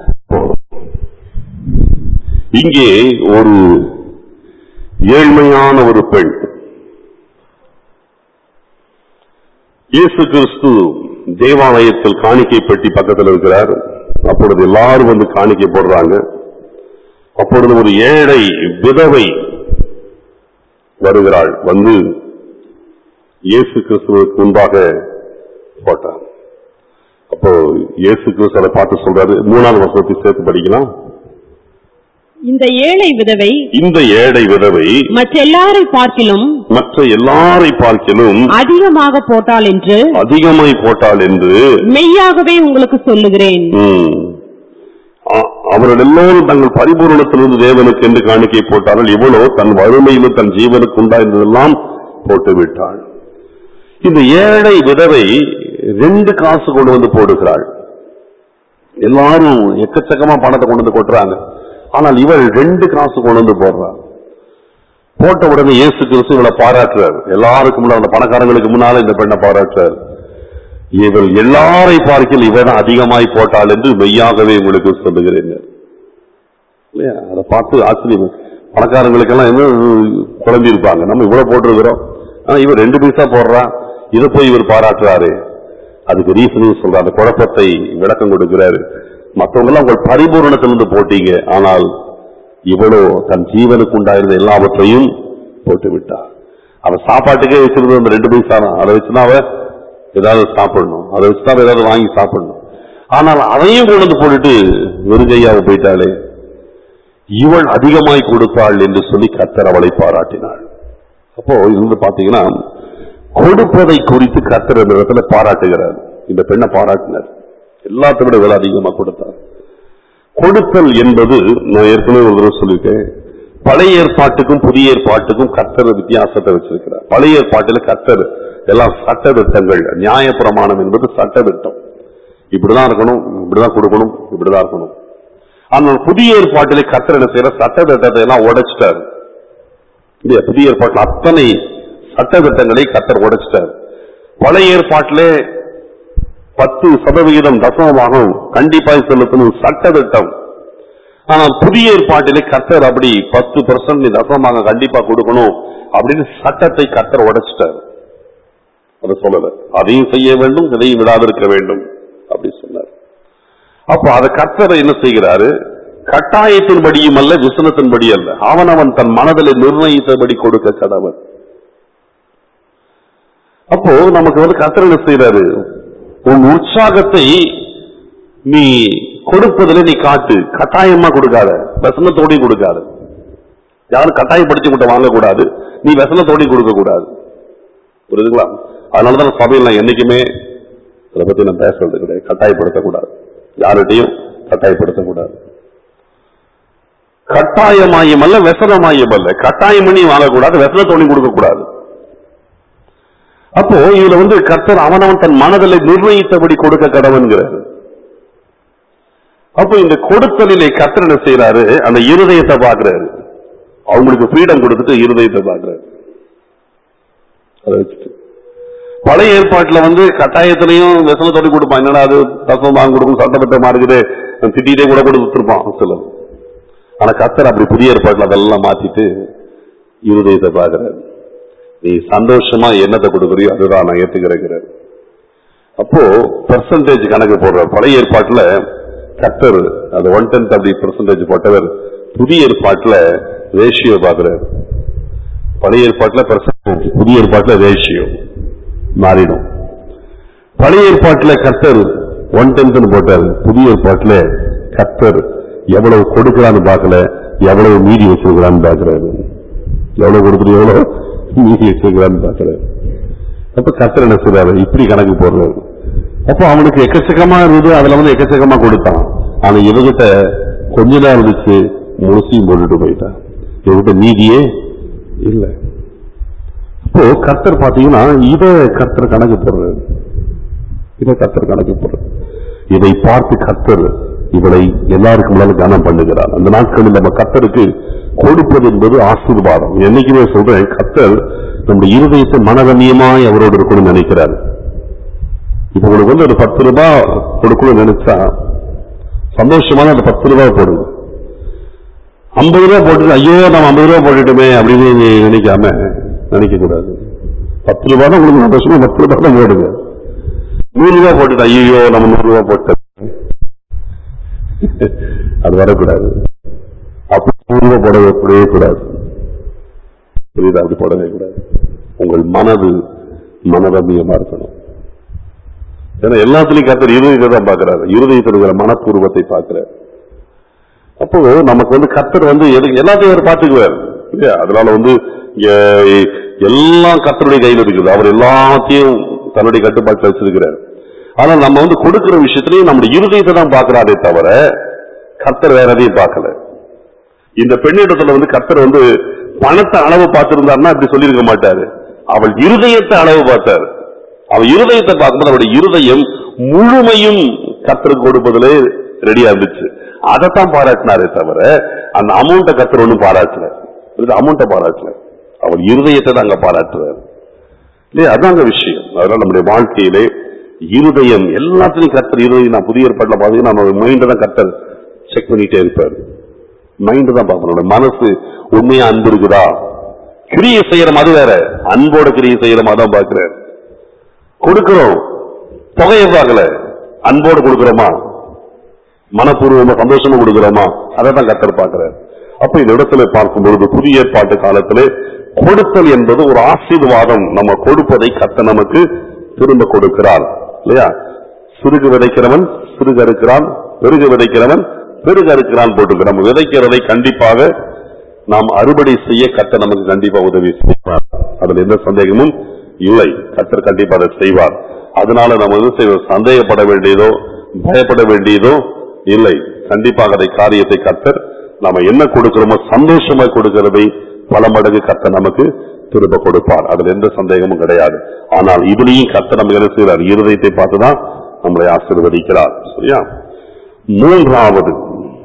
இங்கே ஒரு ஏழ்மையான ஒரு பெண் இயேசு கிறிஸ்து தேவாலயத்தில் காணிக்கை பெட்டி பக்கத்தில் இருக்கிறார் அப்பொழுது எல்லாரும் வந்து காணிக்கை போடுறாங்க அப்பொழுது ஒரு ஏழை விதவை வருகிறாள் வந்து இயேசு கிறிஸ்துவுக்கு முன்பாக போட்டார் அப்போ இயேசு கிறிஸ்து அதை பார்த்து சொல்றாரு மூணாவது வசனத்தை சேர்த்து படிக்கலாம் இந்த ஏழை விதவை இந்த ஏழை விதவை மற்றெல்லாரை பார்க்கிலும் மற்ற எல்லாரை பார்க்கிலும் அதிகமாக போட்டாள் என்று அதிகமாய் போட்டாள் என்று மெய்யாகவே உங்களுக்கு சொல்லுகிறேன் ம், அ- அவர்கள் எல்லோரும் தங்கள் பரிபூரணத்திலிருந்து தேவனுக்கு என்று காணிக்கை போட்டார்கள் இவ்வளோ தன் வறுமையிலும் தன் ஜீவனுக்கு உண்டாயிருந்ததெல்லாம் போட்டு விட்டாள் இந்த ஏழை விதவை ரெண்டு காசு கொண்டு வந்து போடுகிறாள் எல்லாரும் எக்கச்சக்கமா பணத்தை கொண்டு வந்து கொட்டுறாங்க ஆனால் இவள் ரெண்டு காசு கொண்டு வந்து போடுறா போட்ட உடனே இயேசு கிறிஸ்து இவளை பாராட்டுறாரு எல்லாருக்கும் முன்னாடி அந்த பணக்காரங்களுக்கு முன்னால இந்த பெண்ணை பாராட்டுறாரு இவள் எல்லாரை பார்க்கில் இவன் அதிகமாய் போட்டாள் என்று மெய்யாகவே உங்களுக்கு சொல்லுகிறேன் இல்லையா அதை பார்த்து ஆச்சரியம் பணக்காரங்களுக்கெல்லாம் என்ன குழம்பி இருப்பாங்க நம்ம இவ்வளவு போட்டிருக்கிறோம் ஆனா இவர் ரெண்டு பைசா போடுறா இதை போய் இவர் பாராட்டுறாரு அதுக்கு ரீசன் சொல்ற அந்த குழப்பத்தை விளக்கம் கொடுக்கிறாரு மற்றவங்க எல்லாம் உங்கள் பரிபூரணத்திலிருந்து போட்டீங்க ஆனால் இவ்வளோ தன் ஜீவனுக்கு உண்டாயிருந்த எல்லாவற்றையும் போட்டு விட்டார் அவ சாப்பாட்டுக்கே வச்சிருந்த அந்த ரெண்டு பைசா தான் அதை வச்சுதான் அவ ஏதாவது சாப்பிடணும் அதை வச்சுதான் அவ ஏதாவது வாங்கி சாப்பிடணும் ஆனால் அதையும் கொண்டு வந்து போட்டுட்டு வெறுங்கையாக போயிட்டாளே இவள் அதிகமாய் கொடுத்தாள் என்று சொல்லி கத்தர் அவளை பாராட்டினாள் அப்போ இருந்து பாத்தீங்கன்னா கொடுப்பதை குறித்து கத்தர் இந்த இடத்துல பாராட்டுகிறார் இந்த பெண்ணை பாராட்டினார் எல்லாத்தை விட விலை அதிகமா கொடுத்தார் கொடுத்தல் என்பது நான் ஏற்கனவே ஒரு தடவை சொல்லியிருக்கேன் பழைய ஏற்பாட்டுக்கும் புதிய ஏற்பாட்டுக்கும் கத்தர் வித்தியாசத்தை வச்சிருக்கிறார் பழைய ஏற்பாட்டில் கத்தர் எல்லாம் சட்ட திட்டங்கள் நியாய பிரமாணம் என்பது சட்ட திட்டம் இப்படிதான் இருக்கணும் இப்படிதான் கொடுக்கணும் இப்படிதான் இருக்கணும் ஆனால் புதிய ஏற்பாட்டிலே கத்தர் என்ன செய்யற சட்ட திட்டத்தை எல்லாம் உடைச்சிட்டார் இல்லையா புதிய ஏற்பாட்டில் அத்தனை சட்ட திட்டங்களை கத்தர் உடைச்சிட்டார் பழைய ஏற்பாட்டிலே பத்து சதவிகிதம் தசமமாகும் கண்டிப்பாய் செலுத்தணும் சட்ட திட்டம் ஆனால் புதிய ஏற்பாட்டிலே கத்தர் அப்படி பத்து பர்சன்ட் தசமமாக கண்டிப்பா கொடுக்கணும் அப்படின்னு சட்டத்தை கத்தர் உடைச்சிட்டார் அதை சொல்லல அதையும் செய்ய வேண்டும் இதையும் விடாதிருக்க வேண்டும் அப்படி சொன்னார் அப்ப அதை கத்தரை என்ன செய்கிறாரு கட்டாயத்தின்படியும் அல்ல விசனத்தின்படி அல்ல அவனவன் தன் மனதில் நிர்ணயித்தபடி கொடுக்க கடவன் அப்போ நமக்கு வந்து கத்தர் என்ன செய்யறாரு உன் உற்சாகத்தை நீ கொடுப்பதில் நீ காட்டு கட்டாயமா கொடுக்காத வசனத்தோடையும் கொடுக்காத யாரும் கட்டாயப்படுத்தி கொண்டு வாங்கக்கூடாது நீ வசனத்தோடையும் கொடுக்க கூடாது புரியுதுங்களா அதனாலதான் சபையில் நான் என்னைக்குமே இதை பத்தி நான் பேசுறது கிடையாது கட்டாயப்படுத்தக்கூடாது யார்கிட்டையும் கட்டாயப்படுத்தக்கூடாது கட்டாயமாயும் அல்ல வெசனமாயும் அல்ல கட்டாயம் பண்ணி வாங்கக்கூடாது வெசனத்தோடையும் கொடுக்க கூடாது அப்போ இதுல வந்து கர்த்தர் அவனவன் தன் மனதில் நிர்ணயித்தபடி கொடுக்க கடவுங்கிறாரு அப்போ இந்த கொடுத்தலிலே கர்த்தர் என்ன செய்யறாரு அந்த இருதயத்தை பாக்குறாரு அவங்களுக்கு ஃப்ரீடம் கொடுத்துட்டு இருதயத்தை பாக்குறாரு அதை வச்சுட்டு பழைய ஏற்பாட்டுல வந்து கட்டாயத்திலையும் விசனத்தோடு கொடுப்பான் என்னடா அது தசம் வாங்க கொடுக்கும் சட்டப்பட்டமா இருக்குது திட்டிகிட்டே கூட கொடுத்துருப்பான் சிலர் ஆனா கத்தர் அப்படி புதிய ஏற்பாட்டுல அதெல்லாம் மாத்திட்டு இருதயத்தை பாக்குறாரு நீ சந்தோஷமா என்னத்தை கொடுக்குறியோ அதுதான் நான் ஏத்துக்கிறேன் அப்போ பெர்சன்டேஜ் கணக்கு போடுற பழைய ஏற்பாட்டுல கத்தர் அது ஒன் டென்த் அப்படி பெர்சன்டேஜ் போட்டவர் புதிய ஏற்பாட்டுல ரேஷியோ பாக்குறாரு பழைய ஏற்பாட்டுல பெர்சன்டேஜ் புதிய ஏற்பாட்டுல ரேஷியோ மாறிடும் பழைய ஏற்பாட்டுல கத்தர் ஒன் டென்த் போட்டார் புதிய ஏற்பாட்டுல கத்தர் எவ்வளவு கொடுக்கலான்னு பார்க்கல எவ்வளவு மீதி வச்சிருக்கிறான்னு பாக்குறாரு எவ்வளவு கொடுத்துட்டு எவ்வளவு மீதி வச்சிருக்கிறான்னு பாக்குறாரு அப்ப கத்தர் என்ன செய்றாரு இப்படி கணக்கு போடுறாரு அப்போ அவனுக்கு எக்கச்சக்கமா இருந்தது அதுல வந்து எக்கச்சக்கமா கொடுத்தான் ஆனா இவகிட்ட கொஞ்ச நேரம் இருந்துச்சு முழுசையும் போட்டுட்டு போயிட்டான் இவகிட்ட மீதியே இல்லை இப்போ கர்த்தர் பாத்தீங்கன்னா இத கர்த்தர் கணக்கு போடுறாரு இதை கர்த்தர் கணக்கு போடுறாரு இதை பார்த்து கர்த்தர் இவளை எல்லாருக்கும் முன்னால கனம் பண்ணுகிறார் அந்த நாட்களில் நம்ம கர்த்தருக்கு கொடுப்பது என்பது ஆசீர்வாதம் என்னைக்குமே சொல்றேன் கர்த்தர் நம்முடைய இருதயத்தை மனதன்யமாய் அவரோடு இருக்கணும்னு நினைக்கிறார் இப்ப உங்களுக்கு வந்து ஒரு பத்து ரூபாய் கொடுக்கணும்னு நினைச்சா சந்தோஷமான அந்த பத்து ரூபாய் போடுங்க ஐம்பது ரூபாய் போட்டு ஐயோ நம்ம ஐம்பது ரூபாய் போட்டுட்டுமே அப்படின்னு நீ நினைக்காம நினைக்க கூடாது பத்து ரூபாய் தான் உங்களுக்கு சந்தோஷமா பத்து ரூபாய் தான் போடுங்க நூறு ரூபாய் போட்டுட்டு ஐயோ நம்ம நூறு ரூபாய் போட்டு அது வரக்கூடாது அப்படி நூறு ரூபாய் போடவே கூடவே கூடாது புரியுதா அப்படி போடவே கூடாது உங்கள் மனது மனரமியமா இருக்கணும் ஏன்னா எல்லாத்துலயும் கத்தர் இருதயத்தை தான் பாக்குறாரு இருதயத்தில் இருக்கிற மனப்பூர்வத்தை பார்க்கிறார் அப்போ நமக்கு வந்து கத்தர் வந்து எது- எல்லாத்தையும் அவர் பார்த்துக்குவார் இல்லையா அதனால வந்து எ- எல்லாம் கத்தருடைய கையில் இருக்குது அவர் எல்லாத்தையும் தன்னுடைய கட்டுப்பாட்டில் வச்சிருக்கிறார் ஆனா நம்ம வந்து கொடுக்கிற விஷயத்திலையும் நம்முடைய இருதயத்தை தான் பார்க்கிறாரே தவிர கத்தர் வேற எதையும் பார்க்கல இந்த பெண்ணிடத்துல வந்து கத்தர் வந்து பணத்தை அளவு பார்த்திருந்தாருன்னா இப்படி சொல்லியிருக்க மாட்டாரு அவள் இருதயத்தை அளவு பார்த்தாரு அவள் இருதயத்தை பார்க்கும்போது அவருடைய இருதயம் முழுமையும் கத்தருக்கு கொடுப்பதிலே ரெடியா இருந்துச்சு அதைத்தான் பாராட்டினாரே தவிர அந்த அமௌண்ட்டை கத்தர் ஒண்ணும் பாராட்டல இது அமௌண்ட்டை பாராட்டல அவர் இருதயத்தை தான் அங்க பாராட்டுறாரு இல்லையா அதாங்க விஷயம் அதனால நம்முடைய வாழ்க்கையிலே இருதயம் எல்லாத்துலயும் கத்தர் இருதயம் நான் புதிய ஏற்பாட்டில் பாத்தீங்கன்னா நம்ம மைண்டை தான் கத்தர் செக் பண்ணிட்டே இருப்பாரு மைண்ட் தான் பார்க்கணும் நம்முடைய மனசு உண்மையா அன்பு இருக்குதா கிரியை செய்யறோம் அது வேற அன்போட கிரியை செய்யறோம் அதான் பாக்குறாரு கொடுக்கிறோம் தொகையை பார்க்கல அன்போடு கொடுக்கிறோமா மனப்பூர்வமா சந்தோஷமா கொடுக்கிறோமா அதை தான் கத்தர் பார்க்கிறார் அப்ப இந்த இடத்துல பார்க்கும் பொழுது புதிய ஏற்பாட்டு காலத்திலே கொடுத்தல் என்பது ஒரு ஆசீர்வாதம் நம்ம கொடுப்பதை கத்த நமக்கு திரும்ப கொடுக்கிறார் இல்லையா சிறுகு விதைக்கிறவன் சிறுக இருக்கிறான் பெருக விதைக்கிறவன் பெருக இருக்கிறான் போட்டுக்கு நம்ம விதைக்கிறதை கண்டிப்பாக நாம் அறுவடை செய்ய கத்த நமக்கு கண்டிப்பா உதவி செய்வார் அதுல எந்த சந்தேகமும் இல்லை கத்தர் கண்டிப்பா அதை செய்வார் அதனால நம்ம வந்து செய்வோம் சந்தேகப்பட வேண்டியதோ பயப்பட வேண்டியதோ இல்லை கண்டிப்பாக அதை காரியத்தை கத்தர் நாம என்ன கொடுக்கிறோமோ சந்தோஷமா கொடுக்கிறதை பல மடங்கு கத்தர் நமக்கு திரும்ப கொடுப்பார் அதுல எந்த சந்தேகமும் கிடையாது ஆனால் இதுலயும் கத்தர் நமக்கு என்ன செய்கிறார் இருதயத்தை பார்த்துதான் நம்மளை ஆசீர்வதிக்கிறார் சரியா மூன்றாவது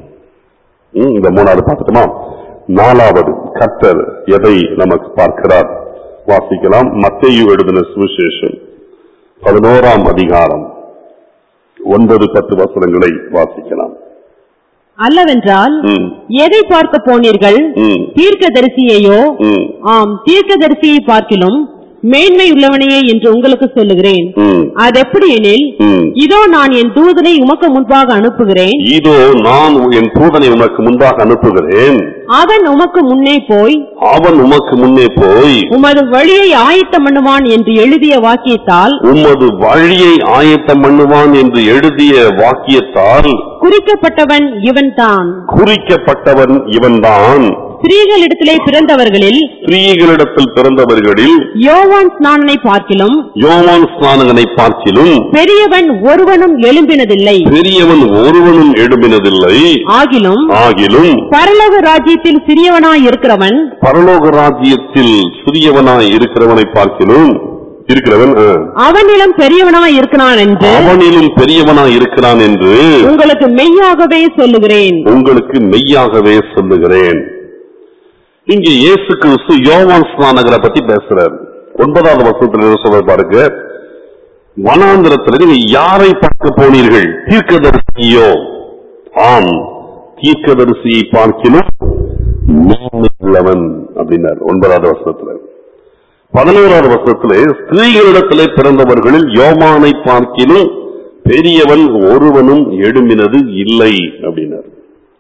ம், இந்த மூணாவது பார்த்துட்டோமா நாலாவது கத்தர் எதை நமக்கு பார்க்கிறார் வாசிக்கலாம் மத்தேயு எழுதின சுவிசேஷம் பதினோராம் அதிகாரம் ஒன்பது பத்து வசனங்களை வாசிக்கலாம் அல்லவென்றால் ம், எதை பார்க்க போனீர்கள் ம், தீர்க்கதரிசியையோ ம், ஆம் தீர்க்கதரிசியை பார்க்கிலும் மேன்மை உள்ளவனையே என்று உங்களுக்கு சொல்லுகிறேன் ம், அதெப்படி எனில் ம். இதோ நான் என் தூதனை உமக்கு முன்பாக அனுப்புகிறேன் இதோ நான் என் தூதனை உனக்கு முன்பாக அனுப்புகிறேன் அவன் உமக்கு முன்னே போய் அவன் உமக்கு முன்னே போய் உமது வழியை ஆயத்தம் பண்ணுவான் என்று எழுதிய வாக்கியத்தால் உமது வழியை ஆயத்தம் பண்ணுவான் என்று எழுதிய வாக்கியத்தால் குறிக்கப்பட்டவன் இவன்தான் குறிக்கப்பட்டவன் இவன்தான் ஸ்திரீகளிடத்திலே பிறந்தவர்களில் ஸ்திரீகளிடத்தில் பிறந்தவர்களில் யோவான் ஸ்நானனை பார்க்கிலும் யோவான் ஸ்நானகனை பார்க்கிலும் பெரியவன் ஒருவனும் எழும்பினதில்லை பெரியவன் ஒருவனும் எழும்பினதில்லை ஆகிலும் ஆகிலும் பரலோக ராஜ்யத்தில் சிறியவனாய் இருக்கிறவன் பரலோக ராஜ்யத்தில் சிறியவனாய் இருக்கிறவனை பார்க்கிலும் இருக்கிறவன் ஆ, அவனிலும் பெரியவனாய் இருக்கிறான் என்று அவனிலும் பெரியவனாய் இருக்கிறான் என்று உங்களுக்கு மெய்யாகவே சொல்லுகிறேன் உங்களுக்கு மெய்யாகவே சொல்லுகிறேன் இங்கே இயேசு கிறிஸ்து யோவான் ஸ்நானகரை பத்தி பேசுறார் ஒன்பதாவது வருஷத்துல என்ன சொல்ற பாருங்க வனாந்திரத்தில் நீங்க யாரை பார்க்க போனீர்கள் தீர்க்கதரிசியோ ஆம் தீர்க்கதரிசியை பார்க்கிலும் மேன்மை உள்ளவன் அப்படின்னார் ஒன்பதாவது வருஷத்துல பதினோராவது வருஷத்திலே ஸ்திரீகளிடத்திலே பிறந்தவர்களில் யோமானை பார்க்கிலும் பெரியவன் ஒருவனும் எழும்பினது இல்லை அப்படின்னார்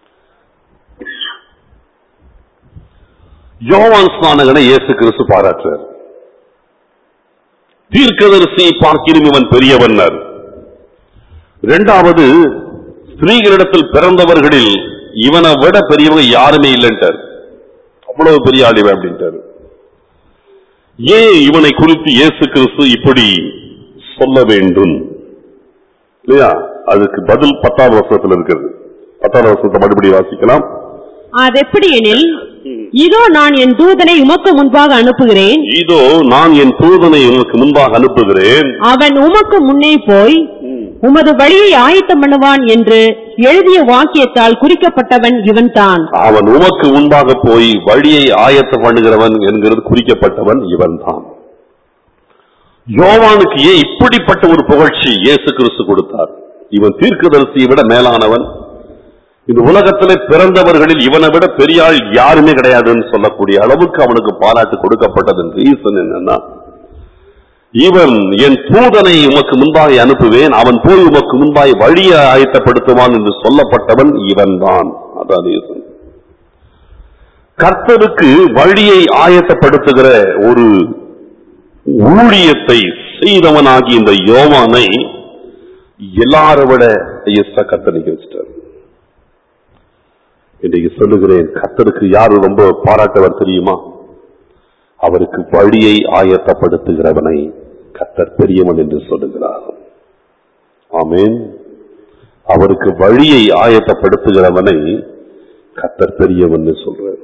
யோவான் ஸ்நானகனை இயேசு கிறிஸ்து பாராட்டுறார் தீர்க்கதரிசியை பார்க்கிலும் இவன் பெரியவன்னர் இரண்டாவது ஸ்திரீகளிடத்தில் பிறந்தவர்களில் இவனை விட பெரியவங்க யாருமே இல்லைன்ட்டார் அவ்வளவு பெரிய ஆளிவன் அப்படின்ட்டாரு ஏன் இவனை குறித்து இயேசு கிறிஸ்து இப்படி சொல்ல வேண்டும் இல்லையா அதுக்கு பதில் பத்தாவது வருஷத்துல இருக்கிறது பத்தாவது வருஷத்தை மறுபடியும் வாசிக்கலாம் அதெப்படி எனில் இதோ நான் என் தூதனை உமக்கு முன்பாக அனுப்புகிறேன் இதோ நான் என் தூதனை உனக்கு முன்பாக அனுப்புகிறேன் அவன் உமக்கு முன்னே போய் உமது வழியை ஆயத்தம் பண்ணுவான் என்று எழுதிய வாக்கியத்தால் குறிக்கப்பட்டவன் இவன்தான் அவன் உமக்கு முன்பாக போய் வழியை ஆயத்தம் பண்ணுகிறவன் என்கிறது குறிக்கப்பட்டவன் இவன்தான் யோவானுக்கு ஏன் இப்படிப்பட்ட ஒரு புகழ்ச்சி இயேசு கிறிஸ்து கொடுத்தார் இவன் தீர்க்கதரிசியை விட மேலானவன் இந்த உலகத்திலே பிறந்தவர்களில் இவனை விட பெரிய ஆள் யாருமே கிடையாதுன்னு சொல்லக்கூடிய அளவுக்கு அவனுக்கு பாராட்டு கொடுக்கப்பட்டதன் ரீசன் என்னன்னா இவன் என் தூதனை உமக்கு முன்பாக அனுப்புவேன் அவன் போய் உமக்கு முன்பாய் வழியை ஆயத்தப்படுத்துவான் என்று சொல்லப்பட்டவன் இவன்தான் அதான் ரீசன் கர்த்தருக்கு வழியை ஆயத்தப்படுத்துகிற ஒரு ஊழியத்தை செய்தவனாகி இந்த யோவானை எல்லாரை விட ஐயஸ்டா கத்தனைக்கு வச்சிட்டார் இன்றைக்கு சொல்லுகிறேன் கத்தருக்கு யாரு ரொம்ப பாராட்டவர் தெரியுமா அவருக்கு வழியை ஆயத்தப்படுத்துகிறவனை கத்தர் பெரியவன் என்று சொல்லுகிறார் ஆமென் அவருக்கு வழியை ஆயத்தப்படுத்துகிறவனை கத்தர் பெரியவன் சொல்றார்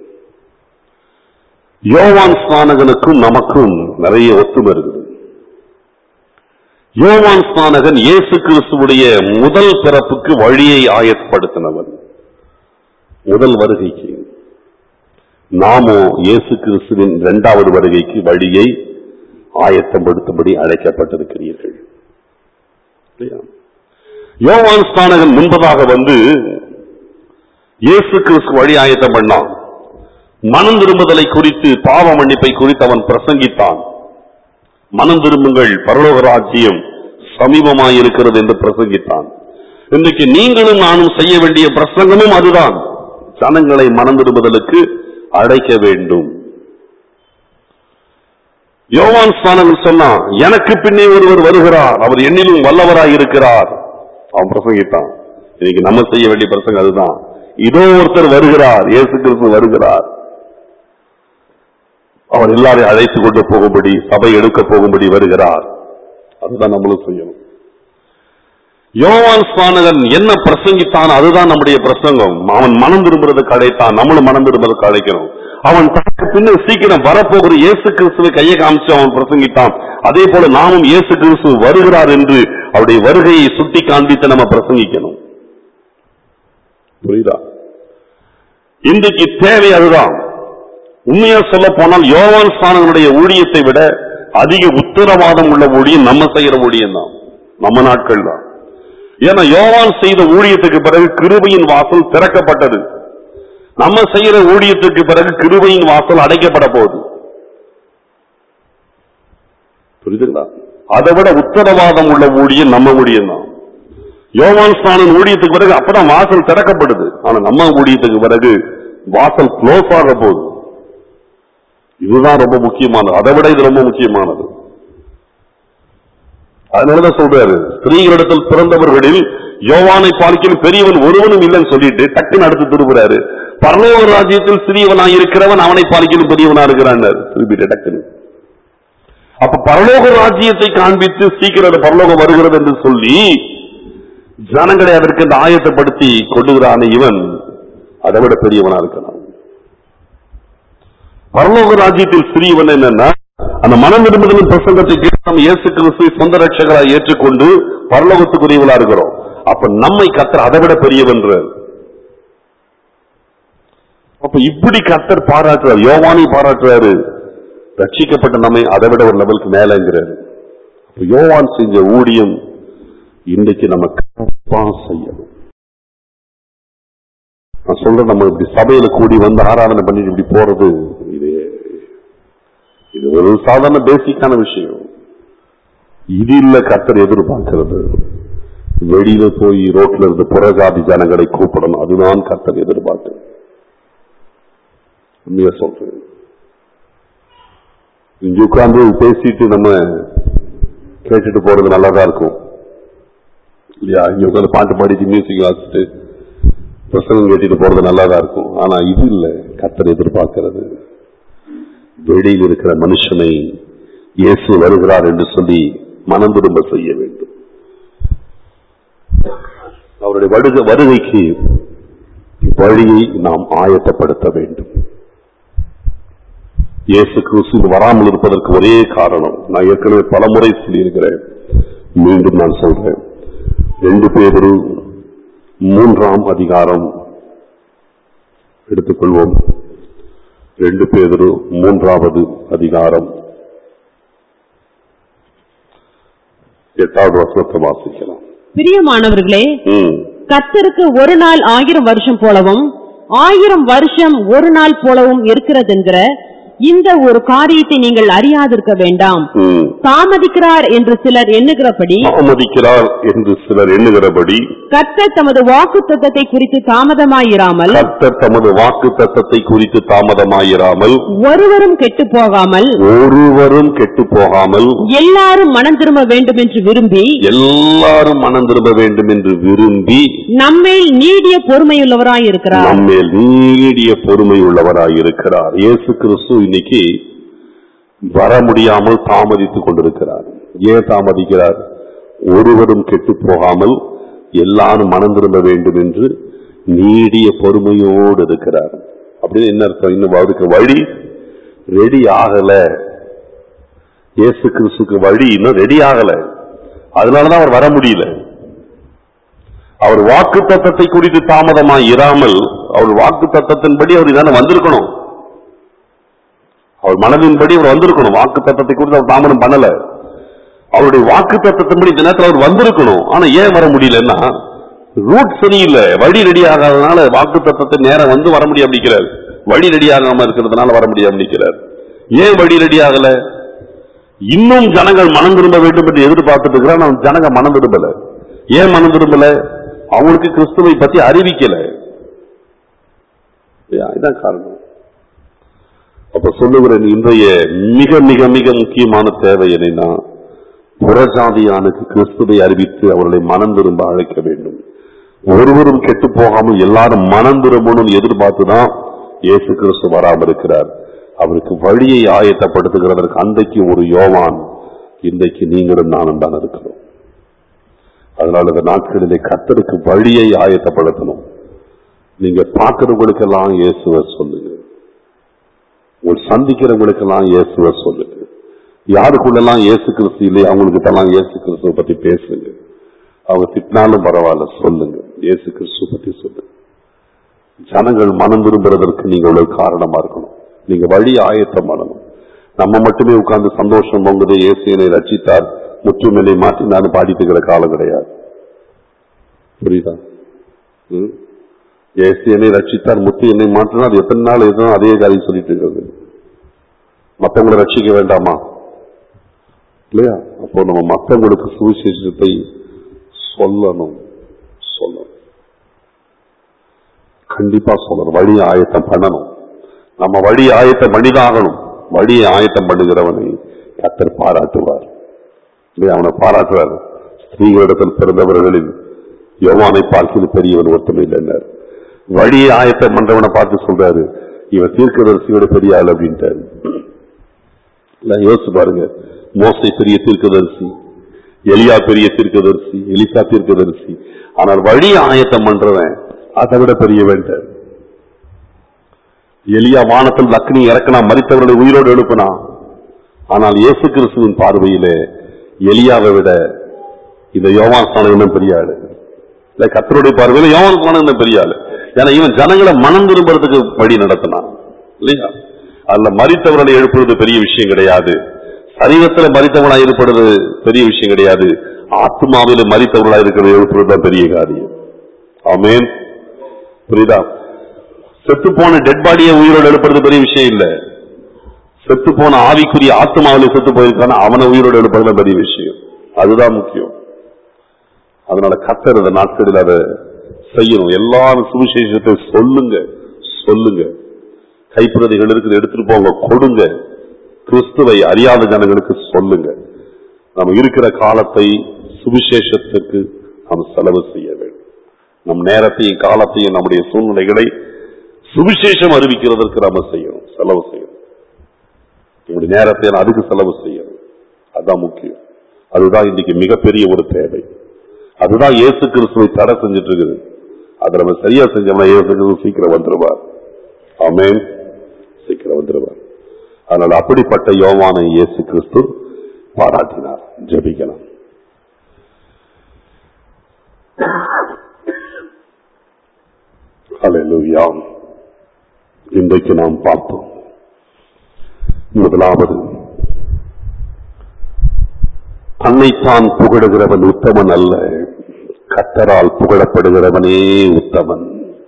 யோவான் ஸ்நானகனுக்கும் நமக்கும் நிறைய ஒத்துமை இருக்குது யோவான் ஸ்நானகன் இயேசு கிறிஸ்துவுடைய முதல் பிறப்புக்கு வழியை ஆயத்தப்படுத்தினவன் முதல் வருகைக்கு நாமோ இயேசு கிறிஸ்துவின் இரண்டாவது வருகைக்கு வழியை ஆயத்தப்படுத்தும்படி அழைக்கப்பட்டிருக்கிறீர்கள் இல்லையா? யோவான் ஸ்நானகன் முன்பதாக வந்து இயேசு கிறிஸ்து வழி ஆயத்தம் பண்ணான் மனம் திரும்புதலை குறித்து பாவ மன்னிப்பை குறித்து அவன் பிரசங்கித்தான் மனம் திரும்புங்கள் பரலோக ராஜ்யம் சமீபமாயிருக்கிறது என்று பிரசங்கித்தான் இன்றைக்கு நீங்களும் நானும் செய்ய வேண்டிய பிரசங்கமும் அதுதான் ஜனங்களை மனம் திரும்புதலுக்கு அழைக்க வேண்டும் யோவான் ஸ்நானகன் சொன்னான் எனக்கு பின்னே ஒருவர் வருகிறார் அவர் என்னிலும் வல்லவராய் இருக்கிறார் அவன் பிரசங்கித்தான் இன்னைக்கு நம்ம செய்ய வேண்டிய பிரசங்கம் அதுதான் இதோ ஒருத்தர் வருகிறார் இயேசு கிறிஸ்து வருகிறார் அவர் எல்லாரையும் அழைத்து கொண்டு போகும்படி சபை எடுக்க போகும்படி வருகிறார் அதுதான் நம்மளும் செய்யணும் யோவான் ஸ்நானகன் என்ன பிரசங்கித்தான் அதுதான் நம்முடைய பிரசங்கம் அவன் மனம் திரும்புறதுக்கு அழைத்தான் நம்மளும் மனம் திரும்புறதுக்கு அழைக்கணும் அவன் தனக்கு பின்னர் சீக்கிரம் வரப்போகிற இயேசு கிறிஸ்துவை கையை காமிச்சு அவன் பிரசங்கித்தான் அதே போல நாமும் இயேசு கிறிஸ்து வருகிறார் என்று அவருடைய வருகையை சுட்டி காண்பித்து நம்ம பிரசங்கிக்கணும் புரியுதா இன்றைக்கு தேவை அதுதான் உண்மையா சொல்ல போனால் யோவான் ஸ்தானங்களுடைய ஊழியத்தை விட அதிக உத்தரவாதம் உள்ள ஊழியம் நம்ம செய்யற ஊழியம் தான் நம்ம நாட்கள் தான் ஏன்னா யோவான் செய்த ஊழியத்துக்கு பிறகு கிருபையின் வாசல் திறக்கப்பட்டது நம்ம செய்யற ஊழியத்துக்கு பிறகு கிருபையின் வாசல் அடைக்கப்பட போகுது புரியுதுங்களா அதை விட உத்தரவாதம் உள்ள ஊழியம் நம்ம ஊழியம் தான் யோவான் ஸ்நானன் ஊழியத்துக்கு பிறகு அப்பதான் வாசல் திறக்கப்படுது ஆனா நம்ம ஊழியத்துக்கு பிறகு வாசல் க்ளோஸ் ஆக போகுது இதுதான் ரொம்ப முக்கியமானது அதை விட இது ரொம்ப முக்கியமானது அதனாலதான் சொல்றாரு ஸ்திரீகளிடத்தில் பிறந்தவர்களில் யோவானை பாலிக்கிற பெரியவன் ஒருவனும் இல்லைன்னு சொல்லிட்டு டக்குன்னு அடுத்து திரும்புறாரு பரலோக ராஜ்யத்தில் சிறியவனாய் இருக்கிறவன் அவனை பாலிக்கணும் பெரியவனா இருக்கிறான் திருப்பிட்டு டக்குன்னு அப்ப பரலோக ராஜ்யத்தை காண்பித்து சீக்கிரம் அது பரலோகம் வருகிறது என்று சொல்லி ஜனங்களை அதற்கு இந்த ஆயத்தப்படுத்தி கொண்டுகிறான இவன் அதை விட பெரியவனா இருக்கிறான் பரலோக ராஜ்யத்தில் சிறியவன் என்னன்னா அந்த மனம் விரும்புதலின் பிரசங்கத்தை கேட்டு நம்ம இயேசு கிறிஸ்துவை சொந்த ரட்சகராய் ஏற்றுக்கொண்டு பரலோகத்துக்குரியவளா இருக்கிறோம் அப்ப நம்மை கத்தர் அதை விட பெரியவன்றார் அப்ப இப்படி கத்தர் பாராட்டுறார் யோவானை பாராட்டுறாரு ரட்சிக்கப்பட்ட நம்மை அதை விட ஒரு லெவலுக்கு மேலங்கிறாரு அப்ப யோவான் செஞ்ச ஊழியம் இன்றைக்கு நம்ம கண்டிப்பா செய்யணும் நான் சொல்றேன் நம்ம இப்படி சபையில கூடி வந்து ஆராதனை பண்ணிட்டு இப்படி போறது இது இது ஒரு சாதாரண பேசிக்கான விஷயம் இது இல்ல கத்தர் எதிர்பார்க்கிறது வெளியில போய் ரோட்ல இருந்து புறஜாதி ஜனங்களை கூப்பிடணும் அதுதான் கத்தர் எதிர்பார்க்கிறது உண்மையா சொல்றேன் இங்க உட்கார்ந்து பேசிட்டு நம்ம கேட்டுட்டு போறது நல்லாதான் இருக்கும் இல்லையா இங்க உட்கார்ந்து பாட்டு பாடிட்டு மியூசிக் வாசிச்சுட்டு பிரசங்கம் கேட்டுட்டு போறது நல்லாதான் இருக்கும் ஆனா இது இல்ல கத்தர் எதிர்பார்க்கிறது வெளியில் இருக்கிற மனுஷனை இயேசு வருகிறார் என்று சொல்லி மனம் திரும்ப செய்ய வேண்டும் அவருடைய வருக வருகைக்கு வழியை நாம் ஆயத்தப்படுத்த வேண்டும் இயேசு கிறிஸ்து வராமல் இருப்பதற்கு ஒரே காரணம் நான் ஏற்கனவே பலமுறை சொல்லியிருக்கிறேன் மீண்டும் நான் சொல்றேன் ரெண்டு பேரு மூன்றாம் அதிகாரம் எடுத்துக்கொள்வோம் ரெண்டு பேரு மூன்றாவது அதிகாரம் எட்டாவது வசனத்தை வாசிக்கலாம் பிரியமானவர்களே ம். கர்த்தருக்கு ஒரு நாள் ஆயிரம் வருஷம் போலவும் ஆயிரம் வருஷம் ஒரு நாள் போலவும் இருக்கிறதென்கிற இந்த ஒரு காரியத்தை நீங்கள் அறியாதிருக்க வேண்டாம் ம். தாமதிக்கிறார் என்று சிலர் எண்ணுகிறபடி தாமதிக்கிறார் என்று சிலர் எண்ணுகிறபடி கர்த்தர் தமது வாக்கு தத்தத்தை குறித்து தாமதமாயிராமல் கர்த்தர் தமது வாக்கு தத்தத்தை குறித்து தாமதமாயிராமல் ஒருவரும் கெட்டு போகாமல் ஒருவரும் கெட்டு போகாமல் எல்லாரும் மனம் திரும்ப வேண்டும் என்று விரும்பி எல்லாரும் மனம் திரும்ப வேண்டும் என்று விரும்பி நம்மேல் நீடிய பொறுமையுள்ளவராயிருக்கிறார் நம்மேல் நீடிய பொறுமை உள்ளவராய் இருக்கிறார் இயேசு கிறிஸ்து இன்னைக்கு வர முடியாமல் தாமதித்துக் கொண்டிருக்கிறார் ஏன் தாமதிக்கிறார் ஒருவரும் கெட்டு போகாமல் எல்லாரும் மனம் திரும்ப வேண்டும் என்று நீடிய பொறுமையோடு இருக்கிறார் அப்படின்னு என்ன அர்த்தம் இன்னும் அவருக்கு வழி ரெடி ஆகல இயேசு கிறிஸ்துக்கு வழி இன்னும் ரெடி ஆகல அதனாலதான் அவர் வர முடியல அவர் வாக்கு தத்தத்தை குறித்து தாமதமாய் இராமல் அவர் வாக்கு தத்தத்தின்படி அவர் இதான வந்திருக்கணும் அவர் மனதின்படி அவர் வந்திருக்கணும் வாக்கு தத்தத்தை குறித்து அவர் தாமதம் பண்ணல அவருடைய வாக்கு தத்தத்தின்படி இந்த நேரத்தில் அவர் வந்திருக்கணும் ஆனா ஏன் வர முடியலன்னா ரூட் சரியில்லை வழி ரெடி ஆகாதனால வாக்கு தத்தத்தை நேரம் வந்து வர முடியாம நிக்கிறார் வழி ரெடி ஆகாம இருக்கிறதுனால வர முடியாம நிக்கிறார் ஏன் வழி ரெடி ஆகல இன்னும் ஜனங்கள் மனம் திரும்ப வேண்டும் என்று எதிர்பார்த்துட்டு இருக்கிறான் அவன் ஜனங்க மனம் திரும்பல ஏன் மனம் திரும்பல அவங்களுக்கு கிறிஸ்துவை பத்தி அறிவிக்கல இல்லையா? இதான் காரணம் அப்ப சொல்லுகிறேன் இன்றைய மிக மிக மிக முக்கியமான தேவை என்னன்னா புறஜாதியானுக்கு கிறிஸ்துவை அறிவித்து அவர்களை மனம் திரும்ப அழைக்க வேண்டும் ஒருவரும் கெட்டு போகாமல் எல்லாரும் மனம் திரும்பணும் எதிர்பார்த்துதான் இயேசு கிறிஸ்து வராமல் இருக்கிறார் அவருக்கு வழியை ஆயத்தப்படுத்துகிறதற்கு அன்றைக்கு ஒரு யோவான் இன்றைக்கு நீங்களும் நானும் தான் இருக்கிறோம் அதனால இந்த நாட்களிலே கர்த்தருக்கு வழியை ஆயத்தப்படுத்தணும் நீங்க பார்க்கிறவங்களுக்கெல்லாம் இயேசுவை சொல்லுங்க உங்கள் சந்திக்கிறவங்களுக்கெல்லாம் இயேசுவை சொல்லுங்க யாருக்குள்ளெல்லாம் இயேசு கிறிஸ்து இல்லையே அவங்களுக்கு எல்லாம் இயேசு கிறிஸ்துவ பத்தி பேசுங்க அவங்க திட்டினாலும் பரவாயில்ல சொல்லுங்க இயேசு கிறிஸ்துவ பத்தி சொல்லுங்க ஜனங்கள் மனம் விரும்புறதற்கு நீங்க ஒரு காரணமா இருக்கணும் நீங்க வழி ஆயத்தம் பண்ணணும் நம்ம மட்டுமே உட்கார்ந்து சந்தோஷம் பொங்குது இயேசு என்னை ரட்சித்தார் முற்றும் என்னை மாற்றி நான் பாடிட்டு இருக்கிற காலம் கிடையாது புரியுதா ம்? இயேசு என்னை ரட்சித்தார் முத்து என்னை மாற்றினா அது எத்தனை நாள் எதுவும் அதே காரியம் சொல்லிட்டு இருக்கிறது மற்றவங்களை ரட்சிக்க வேண்டாமா இல்லையா அப்போ நம்ம மற்றவங்களுக்கு சுவிசேஷத்தை சொல்லணும் சொல்லணும் கண்டிப்பா சொல்லணும் வழி ஆயத்தம் பண்ணணும் நம்ம வழி ஆயத்தம் பண்ணிதாகணும் வழியை ஆயத்தம் பண்ணுகிறவனை கத்தர் பாராட்டுவார் இல்லையா அவனை பாராட்டுவார் ஸ்திரீகளிடத்தில் பிறந்தவர்களில் யோவானை பார்க்கிறது பெரியவன் ஒருத்தமே இல்லைன்னார் வழியை ஆயத்தம் பண்றவனை பார்த்து சொல்றாரு இவன் தீர்க்கதரிசியோட பெரிய ஆள் அப்படின்ட்டாரு இல்ல யோசிச்சு பாருங்க மோசை பெரிய தீர்க்கதரிசி எலியா பெரிய தீர்க்கதரிசி எலிசா தீர்க்கதரிசி ஆனால் வழி ஆயத்தம் பண்றவன் அதை விட பெரியவன் எலியா வானத்தில் அக்னி இறக்கினா மறித்தவர்களை உயிரோடு எழுப்பினா ஆனால் இயேசு கிறிஸ்துவின் பார்வையிலே எலியாவை விட இந்த யோவான் ஸ்நானகனும் பெரிய ஆளு இல்ல கத்தருடைய பார்வையில யோவான் ஸ்நானகனும் பெரிய ஆளு ஏன்னா இவன் ஜனங்களை மனம் திரும்புறதுக்கு வழி நடத்தினான் இல்லையா அதுல மறித்தவர்களை எழுப்புறது பெரிய விஷயம் கிடையாது சரீரத்துல மறித்தவனா இருப்பது பெரிய விஷயம் கிடையாது ஆத்மாவில மறித்தவர்களா இருக்கிறது எழுப்புறது தான் பெரிய காரியம் ஆமென் புரியுதா செத்து போன டெட் பாடியை உயிரோடு எழுப்புறது பெரிய விஷயம் இல்ல செத்து போன ஆவிக்குரிய ஆத்மாவில செத்து போயிருக்கான அவனை உயிரோடு எழுப்புறது தான் பெரிய விஷயம் அதுதான் முக்கியம் அதனால கத்தர் இந்த நாட்களில் அதை செய்யணும் எல்லாரும் சுவிசேஷத்தை சொல்லுங்க சொல்லுங்க கைப்பிரதிகள் இருக்குது எடுத்துட்டு போங்க கொடுங்க கிறிஸ்துவை அறியாத ஜனங்களுக்கு சொல்லுங்க நம்ம இருக்கிற காலத்தை சுவிசேஷத்துக்கு நாம் செலவு செய்ய வேண்டும் நம் நேரத்தையும் காலத்தையும் நம்முடைய சூழ்நிலைகளை சுவிசேஷம் அறிவிக்கிறதற்கு நாம செய்யணும் செலவு செய்யணும் நம்முடைய நேரத்தை நான் அதுக்கு செலவு செய்யணும் அதுதான் முக்கியம் அதுதான் இன்னைக்கு மிகப்பெரிய ஒரு தேவை அதுதான் இயேசு கிறிஸ்துவை தடை செஞ்சுட்டு இருக்குது அதை நம்ம சரியா செஞ்சோம்னா இயேசு கிறிஸ்து சீக்கிரம் வந்துருவார் ஆமென் சீக்கிரம் வந்துருவார் அதனால அப்படிப்பட்ட யோவானை இயேசு கிறிஸ்து பாராட்டினார் ஜெபிக்கலாம் ஹalleluya இன்றைக்கு நாம் பார்த்தோம் முதலாவது தன்னைத்தான் புகழுகிறவன் உத்தமன் அல்ல கத்தரால் புகழப்படுகிறவனே உத்தமன்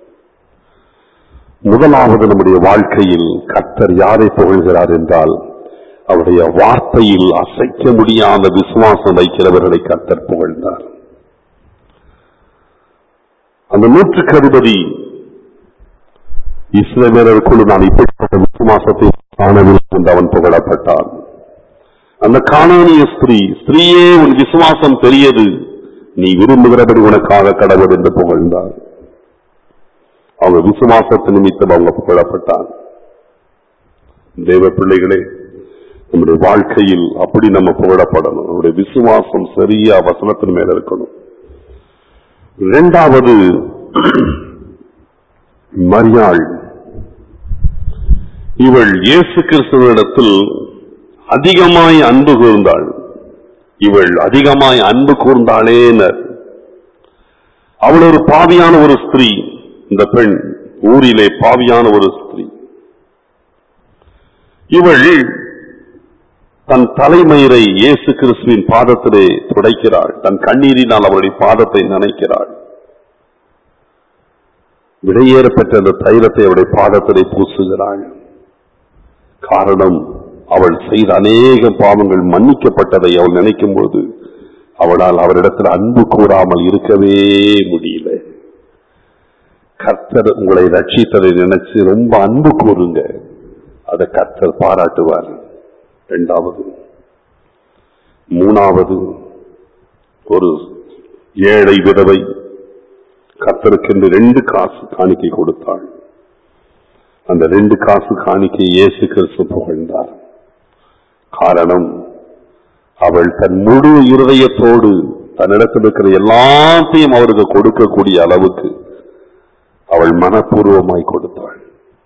முதலாவது நம்முடைய வாழ்க்கையில் கத்தர் யாரை புகழ்கிறார் என்றால் அவருடைய வார்த்தையில் அசைக்க முடியாத விசுவாசம் வைக்கிறவர்களை கத்தர் புகழ்ந்தார் அந்த நூற்றுக்கு அதிபதி இஸ்ரவேலருக்குள் நான் இப்படிப்பட்ட விசுவாசத்தை காணவில்லை என்று அவன் புகழப்பட்டான் அந்த காணானிய ஸ்திரீ ஸ்திரீயே உன் விசுவாசம் பெரியது நீ விரும்புகிறபடி உனக்காக கடவுள் என்று புகழ்ந்தார் அவங்க விசுவாசத்து நிமித்தம் அவங்க புகழப்பட்டாங்க தேவ பிள்ளைகளே நம்முடைய வாழ்க்கையில் அப்படி நம்ம புகழப்படணும் நம்முடைய விசுவாசம் சரியா வசனத்தின் மேல இருக்கணும் இரண்டாவது மரியாள் இவள் இயேசு கிறிஸ்துவனிடத்தில் அதிகமாய் அன்பு கூர்ந்தாள் இவள் அதிகமாய் அன்பு கூர்ந்தாளேனர் அவள் ஒரு பாவியான ஒரு ஸ்திரீ இந்த பெண் ஊரிலே பாவியான ஒரு ஸ்திரீ இவள் தன் தலைமயிரை இயேசு கிறிஸ்துவின் பாதத்திலே துடைக்கிறாள் தன் கண்ணீரினால் அவருடைய பாதத்தை நனைக்கிறாள் விடையேற பெற்ற அந்த தைலத்தை அவருடைய பாதத்திலே பூசுகிறாள் காரணம் அவள் செய்த அநேக பாவங்கள் மன்னிக்கப்பட்டதை அவள் நினைக்கும் போது அவளால் அவரிடத்தில் அன்பு கூறாமல் இருக்கவே முடியல கர்த்தர் உங்களை ரட்சித்ததை நினைச்சு ரொம்ப அன்பு கூறுங்க அதை கர்த்தர் பாராட்டுவார் இரண்டாவது மூணாவது ஒரு ஏழை விதவை கர்த்தருக்கென்று ரெண்டு காசு காணிக்கை கொடுத்தாள் அந்த ரெண்டு காசு காணிக்கை இயேசு கிறிஸ்து புகழ்ந்தார் காரணம் அவள் தன் முழு இருதயத்தோடு தன்னிடத்தில் இருக்கிற எல்லாத்தையும் அவருக்கு கொடுக்கக்கூடிய அளவுக்கு அவள் மனப்பூர்வமாய் கொடுத்தாள்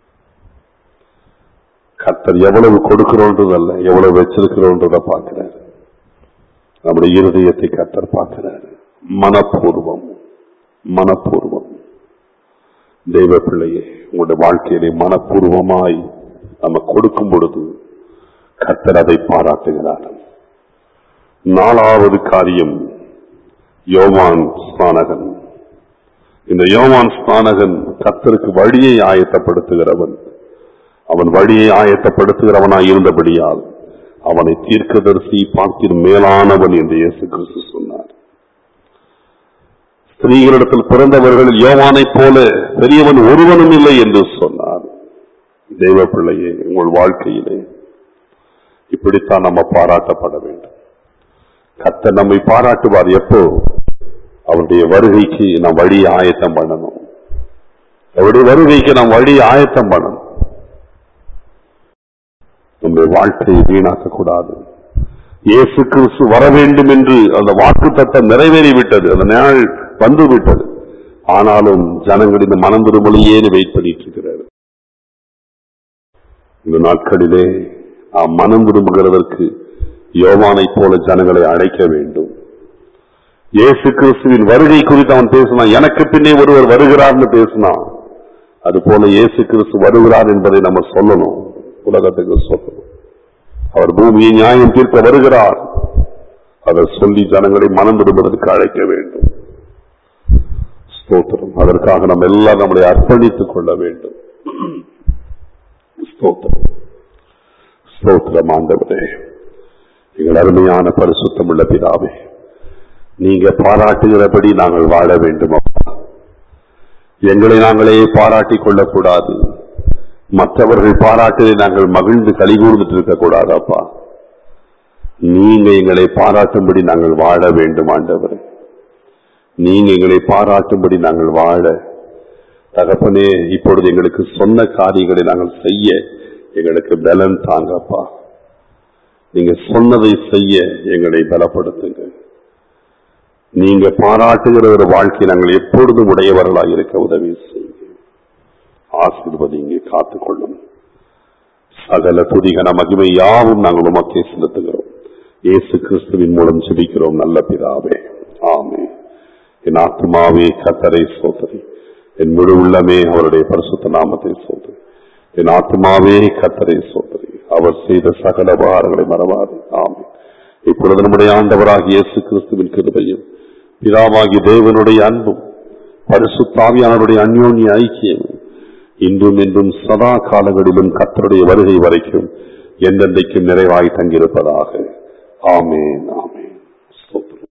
கர்த்தர் எவ்வளவு கொடுக்கிறோன்றதல்ல எவ்வளவு வச்சிருக்கிறோன்றத பார்க்கிறார் நம்முடைய இருதயத்தை கர்த்தர் பார்க்கிறார் மனப்பூர்வம் மனப்பூர்வம் தெய்வ பிள்ளையே உங்களுடைய வாழ்க்கையிலே மனப்பூர்வமாய் நம்ம கொடுக்கும் பொழுது கர்த்தர் அதை பாராட்டுகிறார் நாலாவது காரியம் யோவான் ஸ்நானகன் இந்த யோவான் ஸ்நானகன் கர்த்தருக்கு வழியை ஆயத்தப்படுத்துகிறவன் அவன் வழியை ஆயத்தப்படுத்துகிறவனாய் இருந்தபடியால் அவனை தீர்க்கதரிசி பார்க்கிற மேலானவன் என்று இயேசு கிறிஸ்து சொன்னார் ஸ்திரீகளிடத்தில் பிறந்தவர்கள் யோவானைப் போல பெரியவன் ஒருவனும் இல்லை என்று சொன்னார் தெய்வ பிள்ளையே உங்கள் வாழ்க்கையிலே இப்படித்தான் நம்ம பாராட்டப்பட வேண்டும் கர்த்தர் நம்மை பாராட்டுவார் எப்போ அவருடைய வருகைக்கு நாம் வழி ஆயத்தம் பண்ணணும் அவருடைய வருகைக்கு நாம் வழி ஆயத்தம் பண்ணணும் நம்முடைய வாழ்க்கையை வீணாக்க கூடாது இயேசு கிறிஸ்து வர வேண்டும் என்று அந்த வாக்கு தத்தம் நிறைவேறிவிட்டது அந்த நாள் வந்து விட்டது ஆனாலும் ஜனங்கள் இந்த மனம் திருமலையே வெயிட் பண்ணிட்டு இருக்கிறார் இந்த நாட்களிலே நாம் மனம் விரும்புகிறதற்கு யோவானைப் போல ஜனங்களை அழைக்க வேண்டும் இயேசு கிறிஸ்துவின் வருகை குறித்து அவன் பேசினான் எனக்கு பின்னே ஒருவர் வருகிறார்னு பேசினான் அது போல இயேசு கிறிஸ்து வருகிறார் என்பதை நம்ம சொல்லணும் உலகத்துக்கு சொல்லணும் அவர் பூமியை நியாயம் தீர்க்க வருகிறார் அதை சொல்லி ஜனங்களை மனம் விடுவதற்கு அழைக்க வேண்டும் ஸ்தோத்திரம் அதற்காக நம்ம எல்லாம் நம்மளை அர்ப்பணித்துக் கொள்ள வேண்டும் ஸ்தோத்திரம் ஸ்தோத்திரம் ஆண்டவரே எங்கள் அருமையான பரிசுத்தம் உள்ள பிதாவே நீங்க பாராட்டுகிறபடி நாங்கள் வாழ வேண்டும் அப்பா எங்களை நாங்களே பாராட்டிக் கொள்ளக்கூடாது மற்றவர்கள் பாராட்டுவதை நாங்கள் மகிழ்ந்து கலிகூர்ந்துட்டு இருக்கக்கூடாது அப்பா நீங்க எங்களை பாராட்டும்படி நாங்கள் வாழ வேண்டும் ஆண்டவரே நீங்க எங்களை பாராட்டும்படி நாங்கள் வாழ தகப்பனே இப்பொழுது எங்களுக்கு சொன்ன காரியங்களை நாங்கள் செய்ய எங்களுக்கு பலன் தாங்கப்பா நீங்க சொன்னதை செய்ய எங்களை பலப்படுத்துங்க நீங்க பாராட்டுகிற ஒரு வாழ்க்கை நாங்கள் எப்பொழுதும் உடையவர்களாக இருக்க உதவி செய்யுங்க ஆசீர்வதிங்க காத்துக்கொள்ளும் சகல துதிகன மகிமை யாவும் நாங்கள் உமக்கே செலுத்துகிறோம் இயேசு கிறிஸ்துவின் மூலம் ஜெபிக்கிறோம் நல்ல பிதாவே ஆமே என் ஆத்மாவே கத்தரை சோதரி என் முழு உள்ளமே அவருடைய பரிசுத்த நாமத்தை சோதரி என் ஆத்மாவே கத்தரை சோதரி அவர் செய்த சகல உபகாரங்களை மறவாது ஆமே இப்பொழுது நம்முடைய ஆண்டவராகிய இயேசு கிறிஸ்துவின் கிருபையும் பிதாவாகிய தேவனுடைய அன்பும் பரிசுத்தாவியானவருடைய அந்யோன்ய ஐக்கியம் இன்றும் இன்றும் சதா காலங்களிலும் கத்தருடைய வருகை வரைக்கும் என்றென்றைக்கும் நிறைவாய் தங்கியிருப்பதாக ஆமேன் ஆமேன்